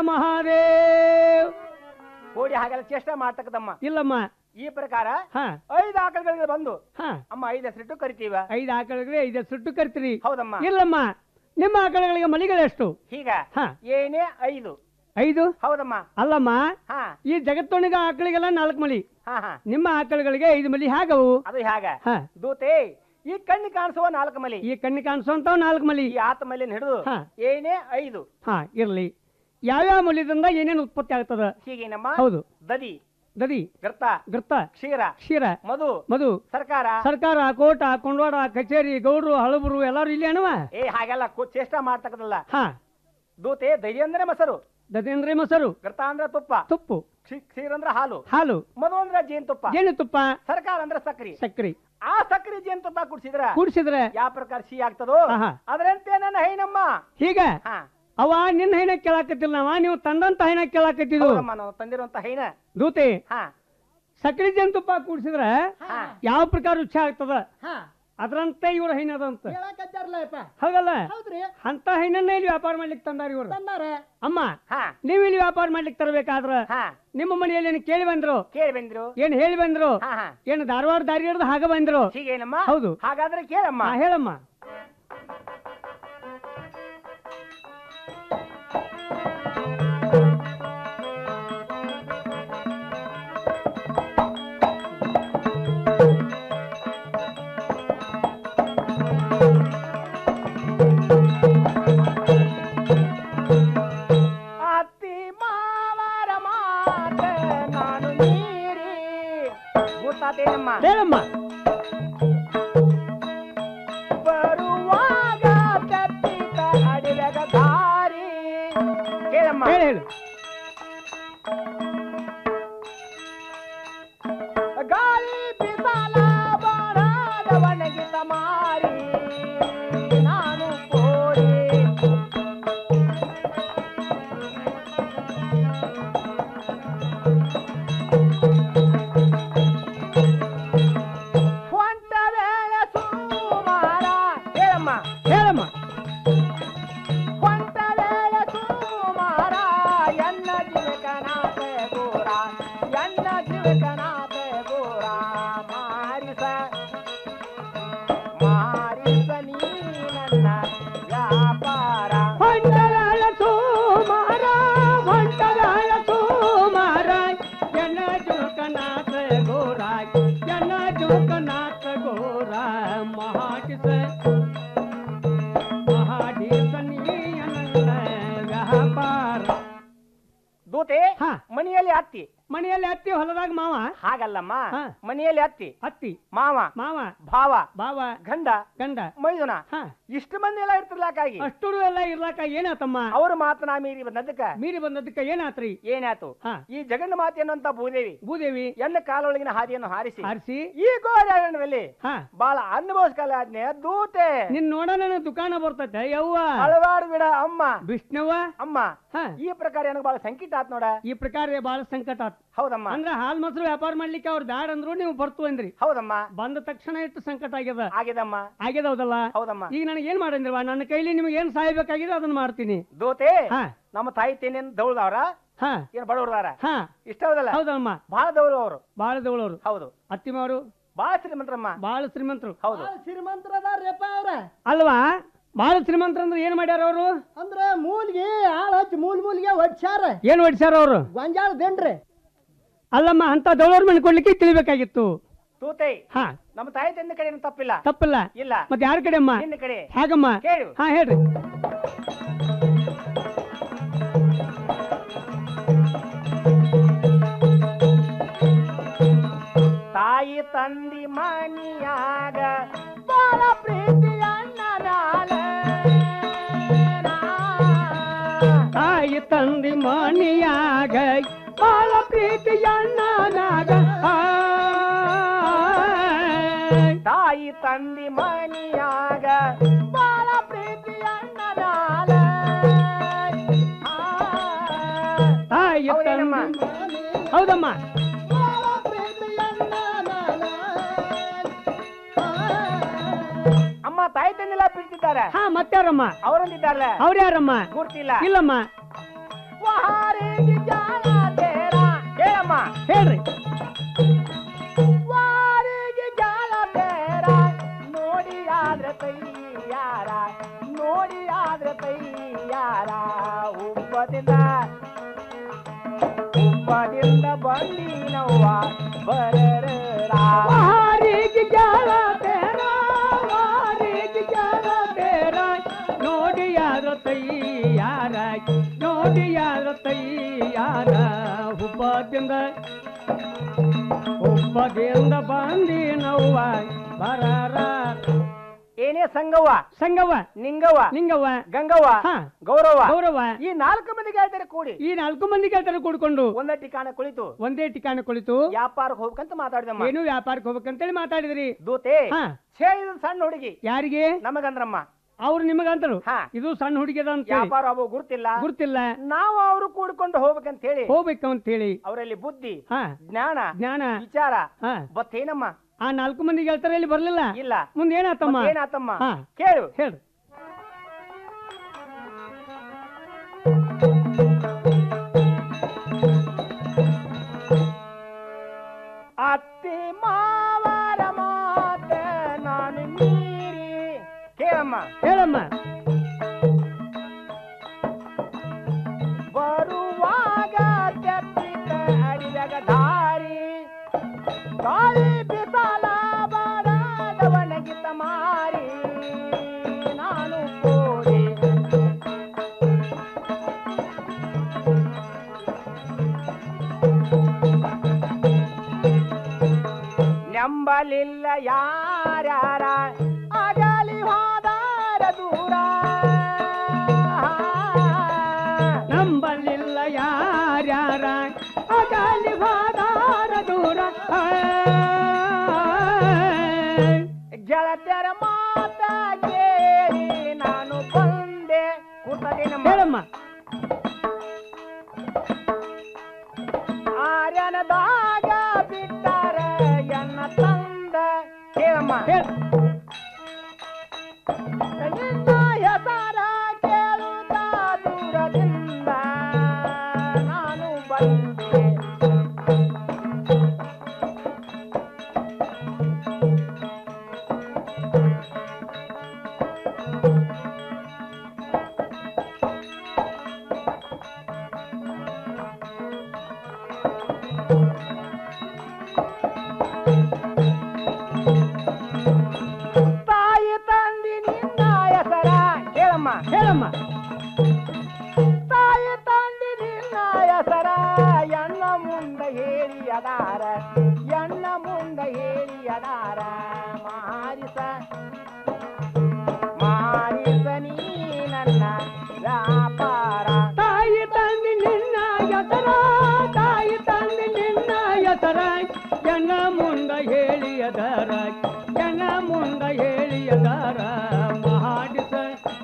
[SPEAKER 6] ಮಹಾದೇವ್
[SPEAKER 11] ಕೋಡಿ ಹಾಗೆಲ್ಲ ಚೇಷ್ಟ ಮಾಡ್ತಕ್ಕದಮ್ಮ
[SPEAKER 6] ಇಲ್ಲಮ್ಮ
[SPEAKER 11] ಈ ಪ್ರಕಾರ
[SPEAKER 6] ಹಾ
[SPEAKER 11] ಐದು ಆಕಳಗಳಿಗೆ ಬಂದು
[SPEAKER 6] ಹಾ
[SPEAKER 11] ಅಮ್ಮ ಐದು ಹೆಸರಿಟ್ಟು ಕರಿತೀವ
[SPEAKER 6] ಐದು ಆಕಳುಗಳಿಗೆ ಐದು ಸುಟ್ಟು ಕರಿತೀರಿ
[SPEAKER 11] ಹೌದಮ್ಮ
[SPEAKER 6] ಇಲ್ಲಮ್ಮ ನಿಮ್ಮ ಆಕಳುಗಳಿಗೆ ಮಲಿಗಳೆಷ್ಟು
[SPEAKER 11] ಹೀಗ
[SPEAKER 6] ಹಾ
[SPEAKER 11] ಏನೇ ಐದು
[SPEAKER 6] ಐದು
[SPEAKER 11] ಹೌದಮ್ಮ
[SPEAKER 6] ಅಲ್ಲಮ್ಮ
[SPEAKER 11] ಹಾ
[SPEAKER 6] ಈ ಜಗತ್ತೊಣಗ ಆಕಳಿಗೆಲ್ಲ ನಾಲ್ಕು ಮಲಿ
[SPEAKER 11] ಹಾ ಹಾ
[SPEAKER 6] ನಿಮ್ಮ ಆಕಳುಗಳಿಗೆ ಐದು ಮಲಿ ಹಾಗವು
[SPEAKER 11] ಅದು ಹೇಗ
[SPEAKER 6] ಹಾ
[SPEAKER 11] ದೂತೆ ಈ ಕಣ್ಣು ಕಾಣಿಸುವ ನಾಲ್ಕು ಮಲಿ
[SPEAKER 6] ಈ ಕಣ್ಣಿ ಕಾಣಿಸುವಂತವ್ ನಾಲ್ಕು ಮಲಿ
[SPEAKER 11] ಈ ಆತ ಮಲಿನ ಹಿಡಿದು
[SPEAKER 6] ಹಾ.
[SPEAKER 11] ಏನೇ ಐದು
[SPEAKER 6] ಹಾ ಇರ್ಲಿ ಯಾವ್ಯಾವ ಮಲಿದಿಂದ ಏನೇನು ಉತ್ಪತ್ತಿ ಆಗ್ತದ
[SPEAKER 11] ಹೀಗೇನಮ್ಮ
[SPEAKER 6] ಹೌದು
[SPEAKER 11] ದದಿ
[SPEAKER 6] ದದಿ
[SPEAKER 11] ಗರ್ತ
[SPEAKER 6] ಗರ್ತ
[SPEAKER 11] ಕ್ಷೀರ
[SPEAKER 6] ಕ್ಷೀರ
[SPEAKER 11] ಮಧು
[SPEAKER 6] ಮಧು
[SPEAKER 11] ಸರ್ಕಾರ
[SPEAKER 6] ಸರ್ಕಾರ ಕೋಟ ಕೊಂಡವಾಡ ಕಚೇರಿ ಗೌಡ್ರು ಹಳಬರು ಎಲ್ಲಾರು ಇಲ್ಲಿ ಅಣವ
[SPEAKER 11] ಏ ಹಾಗೆಲ್ಲ ಕು- ಚೇಷ್ಟ ಮಾಡ್ತಕ್ಕದಲ್ಲ
[SPEAKER 6] ಹಾ
[SPEAKER 11] ದೂತೆ ದಹಿ ಅಂದ್ರೆ ಮೊಸರು
[SPEAKER 6] ದದಿ ಅಂದ್ರೆ ಮೊಸರು
[SPEAKER 11] ಗರ್ತ ಅಂದ್ರೆ ತುಪ್ಪ
[SPEAKER 6] ತುಪ್ಪು
[SPEAKER 11] ಕ್ಷಿ- ಕ್ಷೀರ ಅಂದ್ರೆ ಹಾಲು
[SPEAKER 6] ಹಾಲು
[SPEAKER 11] ಮಧು ಅಂದ್ರೆ ಜೇನುತುಪ್ಪ
[SPEAKER 6] ಜೇನುತುಪ್ಪ
[SPEAKER 11] ಸರ್ಕಾರ ಅಂದ್ರೆ ಸಕ್ರಿ
[SPEAKER 6] ಸಕ್ರಿ
[SPEAKER 11] ಆ ಸಕ್ರಿ ಜೇನುತುಪ್ಪ ಕುಡಿಸಿದ್ರ
[SPEAKER 6] ಕೂಡಿಸಿದ್ರೆ
[SPEAKER 11] ಯಾವ ಪ್ರಕಾರ ಸಿಹಿ ಆಗ್ತದೋ
[SPEAKER 6] ಆಹಾ.
[SPEAKER 11] ಅದರಂತೆ ನನ್ನ ಹೈನಮ್ಮ
[SPEAKER 6] ಹೀಗ
[SPEAKER 11] ಹಾ
[SPEAKER 6] ಅವ ನಿನ್ನ ಹೈನ ಕೇಳಾಕತ್ತಿಲ್ಲ ನಾವ ನೀವು ತಂದಂತ ಹೈನ ಕೇಳಾಕತ್ತಿದ್ವು
[SPEAKER 11] ಹೌದಮ್ಮ ನಾವು ತಂದಿರುವಂತ ಹೈನ
[SPEAKER 6] ದೂತೆ
[SPEAKER 11] ಹಾ
[SPEAKER 6] ಸಕ್ರಿ ಜೇನುತುಪ್ಪ ಕೂಡಿಸಿದ್ರೆ
[SPEAKER 11] ಹಾ
[SPEAKER 6] ಯಾವ ಪ್ರಕಾರ ರುಚಿ ಆಗ್ತದ
[SPEAKER 11] ಹಾ
[SPEAKER 6] ಅದ್ರಂತೆ ಇವ್ರ ಹೈನ ಅದಂತ
[SPEAKER 11] ಹೇಳಕತ್ತಾರಲ್ಲಪ್ಪ
[SPEAKER 6] ಹೌದಲ್ಲ
[SPEAKER 11] ಹೌದ್ರಿ
[SPEAKER 6] ಅಂತ ಹೈನನ್ನ ಇಲ್ಲಿ ವ್ಯಾಪಾರ ಮಾಡ್ಲಿಕ್ಕೆ ತಂದಾರ ಇವ್ರು
[SPEAKER 11] ತಂದಾರ
[SPEAKER 6] ಅಮ್ಮ
[SPEAKER 11] ಹಾ
[SPEAKER 6] ನೀವು ಇಲ್ಲಿ ವ್ಯಾಪಾರ ಮಾಡ್ಲಿಕ್ಕೆ ತರಬೇಕಾದ್ರ
[SPEAKER 11] ಹಾ
[SPEAKER 6] ನಿಮ್ಮ ಮನೆಯಲ್ಲಿ ಏನು ಕೇಳಿ ಬಂದ್ರು
[SPEAKER 11] ಕೇಳಿ ಬಂದ್ರು
[SPEAKER 6] ಏನ್ ಹೇಳಿ ಬಂದ್ರು
[SPEAKER 11] ಹಾ ಹಾ
[SPEAKER 6] ಏನು ಧಾರವಾಡ ದಾರಿ ಹಿಡ್ದು ಹಾಗ ಬಂದ್ರು
[SPEAKER 11] ಹೀಗೇನಮ್ಮ
[SPEAKER 6] ಹೌದು.
[SPEAKER 11] ಹಾಗಾದ್ರೆ ಕೇಳಮ್ಮ
[SPEAKER 6] ಹಾ, ಹೇಳಮ್ಮ
[SPEAKER 11] ಅತ್ತಿ ಮಾವರ ಮಾತ ನಾನು ಮೀರಿ ಗೊತ್ತಾತೇನಮ್ಮ
[SPEAKER 6] ಹೇಳಮ್ಮ
[SPEAKER 11] ಬ ನಾನು ಕೋರಿ ಹೊಂಟ ವೇಳೆ ಸುಮಾರ ಹೇಳಮ್ಮ
[SPEAKER 6] ಹೇಳಮ್ಮ
[SPEAKER 11] ಹೊಂಟ ವೇಳೆ ಸುಮಾರ ಎನ್ನ ಜೀವಕನಾಥ ಗೋರ ಎನ್ನ ಜೀವಕನಾಥ ಗೋರ ಮಾರಿಸ ಮಾರಿಸ ನೀ ನನ್ನ ವ್ಯಾಪಾರ
[SPEAKER 6] ಹೊಂಟಗಾಲ ಸೋಮಾರ ಹೊಂಟಗಾಲ ಸೋಮಾರ ಎನ್ನ ಜೋಕನಾಥ ಗೋರ ಎನ್ನ ಜೋಕನಾಥ ಗೋರ ಮಹಾಟಿಸ ಮಹಾಟಿಸ ನೀಯನ ವ್ಯಾಪಾರ
[SPEAKER 11] ದೂತೆ ಮನೆಯಲ್ಲಿ ಅತ್ತಿ
[SPEAKER 6] ಮನೆಯಲ್ಲಿ ಹತ್ತಿ ಹೊಲದಾಗ ಮಾವ
[SPEAKER 11] ಹಾಗಲ್ಲಮ್ಮ ಮನೆಯಲ್ಲಿ ಅತ್ತಿ
[SPEAKER 6] ಹತ್ತಿ
[SPEAKER 11] ಮಾವ
[SPEAKER 6] ಮಾವ
[SPEAKER 11] ಭಾವ
[SPEAKER 6] ಭಾವ
[SPEAKER 11] ಗಂಡ
[SPEAKER 6] ಗಂಡ
[SPEAKER 11] ಮೈದುನ ಇಷ್ಟು ಮಂದಿ ಎಲ್ಲ ಇರ್ತಿರ್ಲಾಕಾಗಿ
[SPEAKER 6] ಅಷ್ಟರು ಎಲ್ಲ ಇರ್ಲಾಕ ಏನಾತಮ್ಮ
[SPEAKER 11] ಅವ್ರ ಮಾತನ ಮೀರಿ ಬಂದದ್ದಕ್ಕ
[SPEAKER 6] ಮೀರಿ ಬಂದದ್ದಕ್ಕ ಏನಾತ್ರಿ
[SPEAKER 11] ಏನಾತು ಈ ಜಗನ್ನ ಮಾತೆ ಅನ್ನುವಂತ ಭೂದೇವಿ
[SPEAKER 6] ಭೂದೇವಿ
[SPEAKER 11] ಎನ್ನ ಕಾಲೊಳಗಿನ ಹಾದಿಯನ್ನು ಹಾರಿಸಿ
[SPEAKER 6] ಹಾರಿಸಿ
[SPEAKER 11] ಈ ಗೋಜಾಡಣದಲ್ಲಿ
[SPEAKER 6] ಹಾ
[SPEAKER 11] ಬಾಳ ಅನುಭವಿಸ್ಕಲ್ಲ ಆಜ್ಞೆ ದೂತೆ
[SPEAKER 6] ನಿನ್ ನೋಡ ನನ್ನ ದುಕಾನ ಬರ್ತೈತೆ ಯವ್ವ
[SPEAKER 11] ಅಳವಾಡ್ ಬಿಡ ಅಮ್ಮ
[SPEAKER 6] ವಿಷ್ಣುವ
[SPEAKER 11] ಅಮ್ಮ ಈ ಪ್ರಕಾರ ನನಗೆ ಬಾಳ ಸಂಕಟ ಆತ್ ನೋಡ
[SPEAKER 6] ಈ ಪ್ರಕಾರ ಬಹಳ ಸಂಕಟ ಆತ್
[SPEAKER 11] ಹೌದಮ್ಮ
[SPEAKER 6] ಅಂದ್ರ ಹಾಲ್ ಮೊಸರು ವ್ಯಾಪಾರ ಮಾಡ್ಲಿಕ್ಕೆ ಅವ್ರು ಬ್ಯಾಡ ಅಂದ್ರು ನೀವು ಬರ್ತು ಅಂದ್ರಿ
[SPEAKER 11] ಹೌದಮ್ಮ
[SPEAKER 6] ಬಂದ ತಕ್ಷಣ ಎಷ್ಟು ಸಂಕಟ ಆಗ್ಯದ
[SPEAKER 11] ಆಗ್ಯದಮ್ಮ
[SPEAKER 6] ಆಗ್ಯದ ಹೌದಲ್ಲ
[SPEAKER 11] ಹೌದಮ್ಮ
[SPEAKER 6] ಈಗ ನನಗೆ ಏನ್ ಮಾಡಂದ್ರವ ನನ್ನ ಕೈಲಿ ನಿಮ್ಗೆ ಏನ್ ಸಹಾಯಬೇಕಾಗಿದೆ ಅದನ್ನ ಮಾಡ್ತೀನಿ
[SPEAKER 11] ದೋತೆ
[SPEAKER 6] ಹಾ.
[SPEAKER 11] ನಮ್ಮ ತಾಯಿ ತೇನೇನ್ ದೌಳದವ್ರ
[SPEAKER 6] ಹಾ
[SPEAKER 11] ಏನ್ ಬಡವ್ರದಾರ
[SPEAKER 6] ಹಾ
[SPEAKER 11] ಇಷ್ಟ ಹೌದಲ್ಲ
[SPEAKER 6] ಹೌದಮ್ಮ
[SPEAKER 11] ಬಹಳ ದೌಳು ಅವರು
[SPEAKER 6] ಬಾಳ ದೇವಳವ್ರು
[SPEAKER 11] ಹೌದು
[SPEAKER 6] ಅತ್ತಿಮವರು
[SPEAKER 11] ಬಹಳ ಶ್ರೀಮಂತರಮ್ಮ
[SPEAKER 6] ಬಾಳ ಶ್ರೀಮಂತರು
[SPEAKER 11] ಹೌದು
[SPEAKER 12] ಶ್ರೀಮಂತರದಾರ್ಯಪ್ಪ ಅವ್ರ
[SPEAKER 6] ಅಲ್ವಾ ಬಾಳ ಶ್ರೀಮಂತರು ಅಂದ್ರೆ ಏನ್ ಮಾಡ್ಯಾರ ಅವರು
[SPEAKER 12] ಅಂದ್ರ ಮೂಲ್ಗಿ ಆಳ್ ಹಚ್ಚಿ ಮೂಲ್ ಮೂಲ್ಗೆ ಹೊಡ್ಸ್ಯಾರ
[SPEAKER 6] ಏನ್ ಹೊಡ್ಸ್ಯಾರ ಅವರು
[SPEAKER 12] ಗೊಂಜಾಳ ದಿಂಡ್ರಿ
[SPEAKER 6] ಅಲ್ಲಮ್ಮ ಅಂತ ದೌಳವ್ರ ಮನೆ ಕೊಡ್ಲಿಕ್ಕೆ ತಿಳಿಬೇಕಾಗಿತ್ತು
[SPEAKER 11] ತೂತೆ
[SPEAKER 6] ಹಾ
[SPEAKER 11] ನಮ್ಮ ತಾಯಿ ತಂದೆ ಕಡೆ ಏನು ತಪ್ಪಿಲ್ಲ
[SPEAKER 6] ತಪ್ಪಲ್ಲ
[SPEAKER 11] ಇಲ್ಲ
[SPEAKER 6] ಮತ್ತೆ ಯಾರ ಕಡೆ ಅಮ್ಮ
[SPEAKER 11] ನಿನ್ನ ಕಡೆ
[SPEAKER 6] ಹೇಗಮ್ಮ
[SPEAKER 11] ಕೇಳು.
[SPEAKER 6] ಹಾ ಹೇಳ್ರಿ
[SPEAKER 11] ತಾಯಿ ತಂದಿ ಮನಿಯಾಗ ಬಾಳ ಪ್ರೀತಿ ಅಣ್ಣನಾಲ
[SPEAKER 6] ತಾಯಿ ತಂದಿ ಮಣಿಯಾಗ ಬಾಳ ಪ್ರೀತಿ ಅಣ್ಣನಾಗ
[SPEAKER 11] ತಾಯಿ ತಂದಿ ಮನಿಯಾಗ ಬಾಳ ಪ್ರೀತಿ ಅಣ್ಣನಾಲ
[SPEAKER 6] ತಾಯಿ
[SPEAKER 11] ಹೌದೇನಮ್ಮ?
[SPEAKER 6] ತಂದಿ ಹೌದಮ್ಮ
[SPEAKER 11] ಅಮ್ಮ ತಾಯಿ ತಂದೆಲ್ಲ ಪ್ರೀತಿದ್ದಾರೆ
[SPEAKER 6] ಹಾ ಮತ್ತಾರಮ್ಮ
[SPEAKER 11] ಅವರೊಂದಿದ್ದಾರಲ್ಲ
[SPEAKER 6] ಅವ್ರ ಯಾರಮ್ಮ
[SPEAKER 11] ಗುರ್ತಿಲ್ಲ
[SPEAKER 6] ಇಲ್ಲಮ್ಮ
[SPEAKER 11] ವಾರಿಗೆ ಜಾಲ ತೇರ ಹೇಳಮ್ಮ
[SPEAKER 6] ಹೇಳ್ರಿ
[SPEAKER 11] ವಾರಿಗೆ ಜಾಲ ತೇರ ನೋಡಿ ಆದ್ರೆ ತೈಯಾರ ನೋಡಿ ಆದ್ರೆ ತೈಯಾರ ಉಬ್ಬದಿಂದ ಉಬ್ಬದಿಂದ ಬಂದಿನವ್ವ ಬರರ
[SPEAKER 6] ವಾರಿಗೆ ಜಾಲ ತೇರ ವಾರಿಗೆ ಜಾಲ ತೇರ ನೋಡಿ ಯಾರ ತೈಯಾರ ನೋಡಿ ಯಾರ ತೈಯಾರ ಹುಬ್ಬದಿಂದ ಹುಬ್ಬದಿಂದ ಬಂದಿನವ್ವ ಬರರ
[SPEAKER 11] ಏನೇ ಸಂಗವ್ವ
[SPEAKER 6] ಸಂಗವ್ವ
[SPEAKER 11] ನಿಂಗವ್ವ
[SPEAKER 6] ನಿಂಗವ್ವ
[SPEAKER 11] ಗಂಗವ್ವ
[SPEAKER 6] ಹಾ.
[SPEAKER 11] ಗೌರವ
[SPEAKER 6] ಗೌರವ
[SPEAKER 11] ಈ ನಾಲ್ಕು ಮಂದಿ ಗೆಳತಿಯರು ಕೂಡಿ
[SPEAKER 6] ಈ ನಾಲ್ಕು ಮಂದಿ ಗೆಳತರು ಕೂಡ್ಕೊಂಡು
[SPEAKER 11] ಒಂದೇ ಠಿಕಾಣ ಕುಳಿತು
[SPEAKER 6] ಒಂದೇ ಠಿಕಾಣ ಕುಳಿತು
[SPEAKER 11] ವ್ಯಾಪಾರಕ್ಕೆ ಹೋಗ್ಬೇಕಂತ ಮಾತಾಡಿದಮ್ಮ
[SPEAKER 6] ಏನು ವ್ಯಾಪಾರಕ್ಕೆ ಹೋಗ್ಬೇಕಂತೇಳಿ ಮಾತಾಡಿದ್ರಿ
[SPEAKER 11] ದೂತೆ
[SPEAKER 6] ಹಾ.
[SPEAKER 11] ಛೇ ಇದು ಸಣ್ಣ ಹುಡುಗಿ
[SPEAKER 6] ಯಾರಿಗೆ
[SPEAKER 11] ನಮಗಂದ್ರಮ್ಮ
[SPEAKER 6] ಅವ್ರು ನಿಮಗಂತರು ಇದು ಸಣ್ಣ ಹುಡುಗಿದ ಅಂತ ಹೇಳಿ.
[SPEAKER 11] ವ್ಯಾಪಾರ ಅವು ಗುರ್ತಿಲ್ಲ
[SPEAKER 6] ಗುರ್ತಿಲ್ಲ
[SPEAKER 11] ನಾವು ಅವರು ಕೂಡ್ಕೊಂಡು ಹೋಗ್ಬೇಕಂತ ಹೇಳಿ
[SPEAKER 6] ಹೋಗ್ಬೇಕು ಅಂತ ಹೇಳಿ
[SPEAKER 11] ಅವರಲ್ಲಿ ಬುದ್ಧಿ
[SPEAKER 6] ಹಾ
[SPEAKER 11] ಜ್ಞಾನ
[SPEAKER 6] ಜ್ಞಾನ
[SPEAKER 11] ವಿಚಾರ
[SPEAKER 6] ಹಾ
[SPEAKER 11] ಬತ್ತೇನಮ್ಮ
[SPEAKER 6] ಆ ನಾಲ್ಕು ಮಂದಿ ಗೆಳತರ ಇಲ್ಲಿ ಬರ್ಲಿಲ್ಲ
[SPEAKER 11] ಇಲ್ಲ
[SPEAKER 6] ಮುಂದೆ ಏನಾತಮ್ಮ
[SPEAKER 11] ಏನಾತಮ್ಮ
[SPEAKER 6] ಹಾ
[SPEAKER 11] ಕೇಳು
[SPEAKER 6] ಹೇಳು
[SPEAKER 11] ಅತ್ತಿ ಮಾವರ ಮಾತ ನಾನು ಮೀರಿ ಕೇಳಮ್ಮ
[SPEAKER 6] ಹೇಳಮ್ಮ
[SPEAKER 11] ಬರುವಾಗ ತೆಪ್ಪಿತ ಅಡಿದಾಗ ದಾರಿ ಗಾಳಿ ಬಿಸಾಲ ಬಾಡದವನಗಿತ ಮಾರಿ ನಾನು ಕೋರಿ ನಂಬಲಿಲ್ಲ ಯಾರ್ಯಾರ ಅಗಲಿ ಹೋದಾರ ದೂರ
[SPEAKER 6] ನಂಬಲಿಲ್ಲ ಯಾರ್ಯಾರ ಅಗಲಿ ಹೋದಾರ ದೂರ
[SPEAKER 11] ಗೆಳತಿಯರ ಮಾತ
[SPEAKER 6] ಹೇಳಮ್ಮ
[SPEAKER 11] ಆರ್ಯನದಾಗ ಬಿಟ್ಟಾರ ಎನ್ನ ತಂದ ಹೇಳಮ್ಮ
[SPEAKER 6] ಹೇಳ
[SPEAKER 11] ನಿನ್ನ ಹೆಸರ ಕೇಳುತ್ತಾ ದೂರದಿಂದ ನಾನು ಬಂದೆ ತಾಯಿ ತಂದಿ ನಿನ್ನ ಹೆಸರ ಹೇಳಮ್ಮ
[SPEAKER 6] ಹೇಳಮ್ಮ
[SPEAKER 11] ತಾಯಿ ತಂದಿ ನಿನ್ನ ಹೆಸರ ಎನ್ನ ಮುಂದ ಹೇಳಿ ಅದಾರ ಎನ್ನ ಮುಂದ ಹೇಳಿ ಅದಾರ ಮಾರಿಸ ಮಾರಿಸ ನೀ ನನ್ನ ವ್ಯಾಪಾರ
[SPEAKER 6] ತಾಯಿ ತಂದಿ ನಿನ್ನ ಎಸರ ತಾಯಿ ತಂದಿ ನಿನ್ನ ಎಸರ ಎನ್ನ ಮುಂದ ಹೇಳಿಯದರ ಎನ್ನ ಮುಂದ ಹೇಳಿಯದರ ಮಾಡಿಸ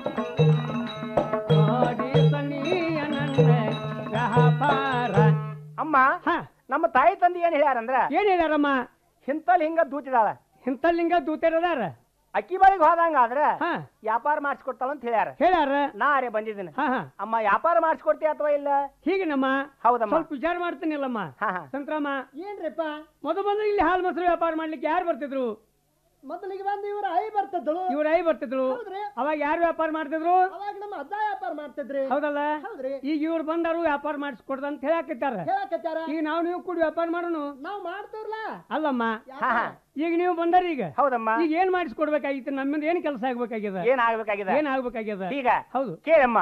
[SPEAKER 6] ಮಾಡಿಸ ನೀಯ ನನ್ನ ವ್ಯಾಪಾರ
[SPEAKER 11] ಅಮ್ಮ ನಮ್ಮ ತಾಯಿ ತಂದೆ ಏನ್ ಹೇಳ್ಯಾರಂದ್ರ
[SPEAKER 6] ಏನ್ ಹೇಳ್ಯಾರಮ್ಮ
[SPEAKER 11] ಹಿಂತಲ್ ಹಿಂಗ ದೂತಿದಾಳ
[SPEAKER 6] ಹಿಂತಲ್ಲಿಂಗ ದೂತರದಾರ
[SPEAKER 11] ಅಕ್ಕಿ ಬಾಳಿಗೆ ಹೋದಂಗಾದ್ರ ವ್ಯಾಪಾರ ಮಾಡಿಸ್ಕೊಡ್ತಾಳ ಅಂತ ಹೇಳ್ಯಾರ
[SPEAKER 6] ಹೇಳ್ಯಾರ
[SPEAKER 11] ನಾ ಅರೆ ಬಂದಿದ್ದೀನಿ
[SPEAKER 6] ಹಾ ಹಾ
[SPEAKER 11] ಅಮ್ಮ ವ್ಯಾಪಾರ ಮಾಡಿಸ್ಕೊಡ್ತೀಯ ಅಥವಾ ಇಲ್ಲ
[SPEAKER 6] ಹೀಗೆ ನಮ್ಮ
[SPEAKER 11] ಹೌದಮ್ಮ
[SPEAKER 6] ಸ್ವಲ್ಪ ವಿಚಾರ ಮಾಡ್ತೀನಿಲ್ಲಮ್ಮ
[SPEAKER 11] ಹಾ ಹಾ
[SPEAKER 6] ಸಂಕ್ರಮ
[SPEAKER 12] ಏನ್ರಿಪ್ಪ
[SPEAKER 6] ಮೊದಲು ಬಂದ್ರೆ ಇಲ್ಲಿ ಹಾಲು ಮೊಸರು ವ್ಯಾಪಾರ ಮಾಡ್ಲಿಕ್ಕೆ ಯಾರು ಬರ್ತಿದ್ರು
[SPEAKER 12] ಮೊದಲಿಗೆ ಬಂದು ಇವ್ರ ಐ ಬರ್ತದಳು
[SPEAKER 6] ಇವ್ರ ಐ ಬರ್ತಿದ್ರು ಅವಾಗ ಯಾರು ವ್ಯಾಪಾರ ಮಾಡ್ತಿದ್ರು
[SPEAKER 12] ಅವಾಗ ನಮ್ಮ ಅಜ್ಜ ವ್ಯಾಪಾರ ಮಾಡ್ತಿದ್ರಿ
[SPEAKER 6] ಹೌದಲ್ಲ
[SPEAKER 12] ಹೌದ್ರಿ
[SPEAKER 6] ಈಗ ಇವ್ರು ಬಂದಾರು ವ್ಯಾಪಾರ ಮಾಡಿಸ್ಕೊಡ್ದ ಅಂತ ಹೇಳಾಕತ್ತಾರ
[SPEAKER 12] ಹೇಳಕತ್ತಾರ
[SPEAKER 6] ಈಗ ನಾವು ನೀವು ಕೂಡಿ ವ್ಯಾಪಾರ ಮಾಡೋನು
[SPEAKER 12] ನಾವ್ ಮಾಡ್ತೀವ್ರಲ್ಲ
[SPEAKER 6] ಅಲ್ಲಮ್ಮ
[SPEAKER 11] ಹಾ ಹಾ
[SPEAKER 6] ಈಗ ನೀವು ಬಂದಾರ ಈಗ
[SPEAKER 11] ಹೌದಮ್ಮ
[SPEAKER 6] ಈಗ ಏನ್ ಮಾಡಿಸ್ಕೊಡ್ಬೇಕಾಗಿತ್ತು ನಮ್ಮಿಂದ ಏನ್ ಕೆಲಸ ಆಗ್ಬೇಕಾಗ್ಯದ
[SPEAKER 11] ಏನ್ ಆಗ್ಬೇಕಾಗಿದೆ
[SPEAKER 6] ಏನ್ ಆಗ್ಬೇಕಾಗ್ಯದ
[SPEAKER 11] ಈಗ
[SPEAKER 6] ಹೌದು
[SPEAKER 11] ಕೇಳಮ್ಮ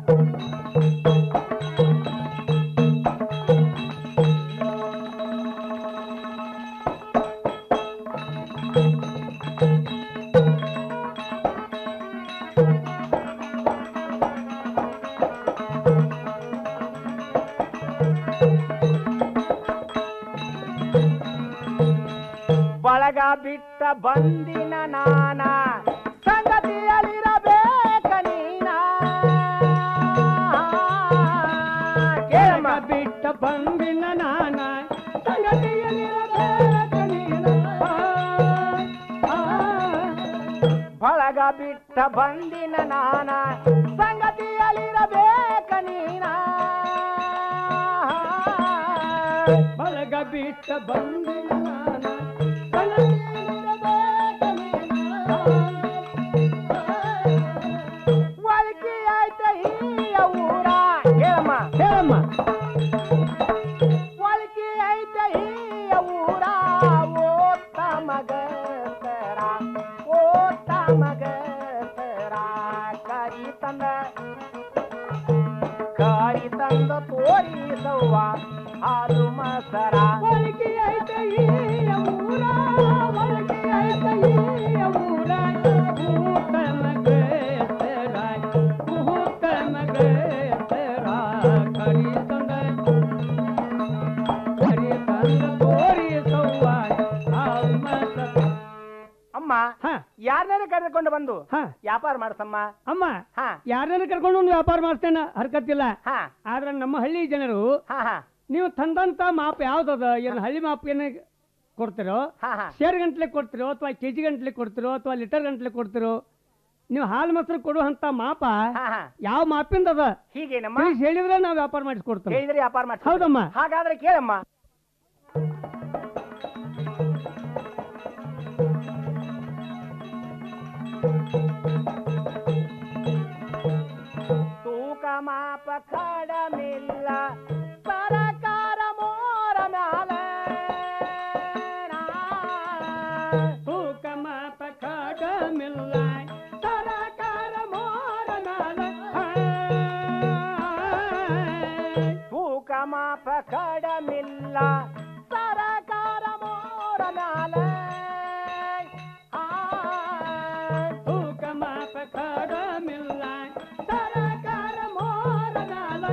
[SPEAKER 11] ಬಳಗ ಬಿಟ್ಟ ಬಂದಿನ ನಾನ ಸಂಗತಿಯಲ್ಲಿರಬೇಕ ನೀನ
[SPEAKER 6] ಕೇಳಮ್ಮ ಬಿಟ್ಟ ಬಂದಿನ ನಾನ ಸಂಗತಿಯಲ್ಲಿರಬೇಕ ನೀನ. ಆ,
[SPEAKER 11] ಬಳಗ ಬಿಟ್ಟ ಬಂದಿನ ನಾನ ಸಂಗತಿಯಲ್ಲಿರಬೇಕ ನೀನ
[SPEAKER 6] ಬಳಗ ಬಿಟ್ಟ ಬಂದಿನ ನಾನ
[SPEAKER 11] ಒಳಗೆ ಆಯ್ತ ಈ ಊರ ಹೇಳಮ್ಮ
[SPEAKER 6] ಹೇಳಮ್ಮ
[SPEAKER 11] ಒಳಗೆ ಆಯ್ತ ಈ ಊರ ಓತ್ತ ಮಗಸರ ಓತ್ತ ಮಗಸರ ಕರಿ ತಂದ ಕರಿ ತಂದ ತೋರಿಸವ್ವ ಹಾಲು ಮಸರ
[SPEAKER 6] ಒಳಗೆ ಐತ ಈ ಊರ ಒಳಗೆ ಐತ ಈ ಊರ ಊಟ ಮಗೇತರ ಊಟ ಮಗೇತರ ಕರಿ ತಂದ ಕರಿ ತಂದ ತೋರಿಸವ್ವ ಹಾಲು ಮಸರ
[SPEAKER 11] ಅಮ್ಮ ಯಾರನ್ನ ಕರೆದುಕೊಂಡು ಬಂದು ವ್ಯಾಪಾರ ಮಾಡ್ಸಮ್ಮ
[SPEAKER 6] ಅಮ್ಮ ಯಾರನ್ನ ಕರ್ಕೊಂಡು ಒಂದು ವ್ಯಾಪಾರ ಮಾಡ್ತೇನ ಹರ್ಕತ್ತಿಲ್ಲ ಆದ್ರೆ ನಮ್ಮ ಹಳ್ಳಿ ಜನರು ನೀವು ತಂದಂತ ಮಾಪ್ ಯಾವ್ದದ ಏನು ಹಳ್ಳಿ ಮಾಪ್ ಏನ ಕೊಡ್ತಿರೋ ಶೇರ್ ಗಂಟ್ಲೆ ಕೊಡ್ತಿರೋ ಅಥವಾ ಕೆಜಿ ಗಂಟ್ಲೆ ಕೊಡ್ತಿರೋ ಅಥವಾ ಲೀಟರ್ ಗಂಟ್ಲೆ ಕೊಡ್ತಿರೋ ನೀವು ಹಾಲು ಮೊಸರು ಕೊಡುವಂತ ಮಾಪ ಯಾವ ಮಾಪಿಂದ ಅದ
[SPEAKER 11] ಹೀಗೇನಮ್ಮ
[SPEAKER 6] ತಿಳಿಸಿ ಹೇಳಿದ್ರೆ ನಾವು ವ್ಯಾಪಾರ ಮಾಡಿಸ್ಕೊಡ್ತೇವೆ
[SPEAKER 11] ಹೇಳಿದ್ರೆ ವ್ಯಾಪಾರ ಮಾಡ್ಸಿ
[SPEAKER 6] ಹೌದಮ್ಮ
[SPEAKER 11] ಹಾಗಾದ್ರೆ ಕೇಳಮ್ಮ ತೂಕ ಮಾಪ ಕಡಮಿಲ್ಲ ಸರಕಾರ ಮೋರ ಮ್ಯಾಲ
[SPEAKER 6] ತೂಕ ಮಾಪ ಕಡಮಿಲ್ಲ ಸರಕಾರ ಮೋರ ಮ್ಯಾಲ
[SPEAKER 11] ತೂಕ ಮಾಪ ಕಡಮಿಲ್ಲ ಸರಕಾರ ಮೋರ ಮ್ಯಾಲ
[SPEAKER 6] ತೂಕ ಮಾಪ ಕಡಮಿಲ್ಲ ಸರಕಾರ ಮೋರ ಮ್ಯಾಲ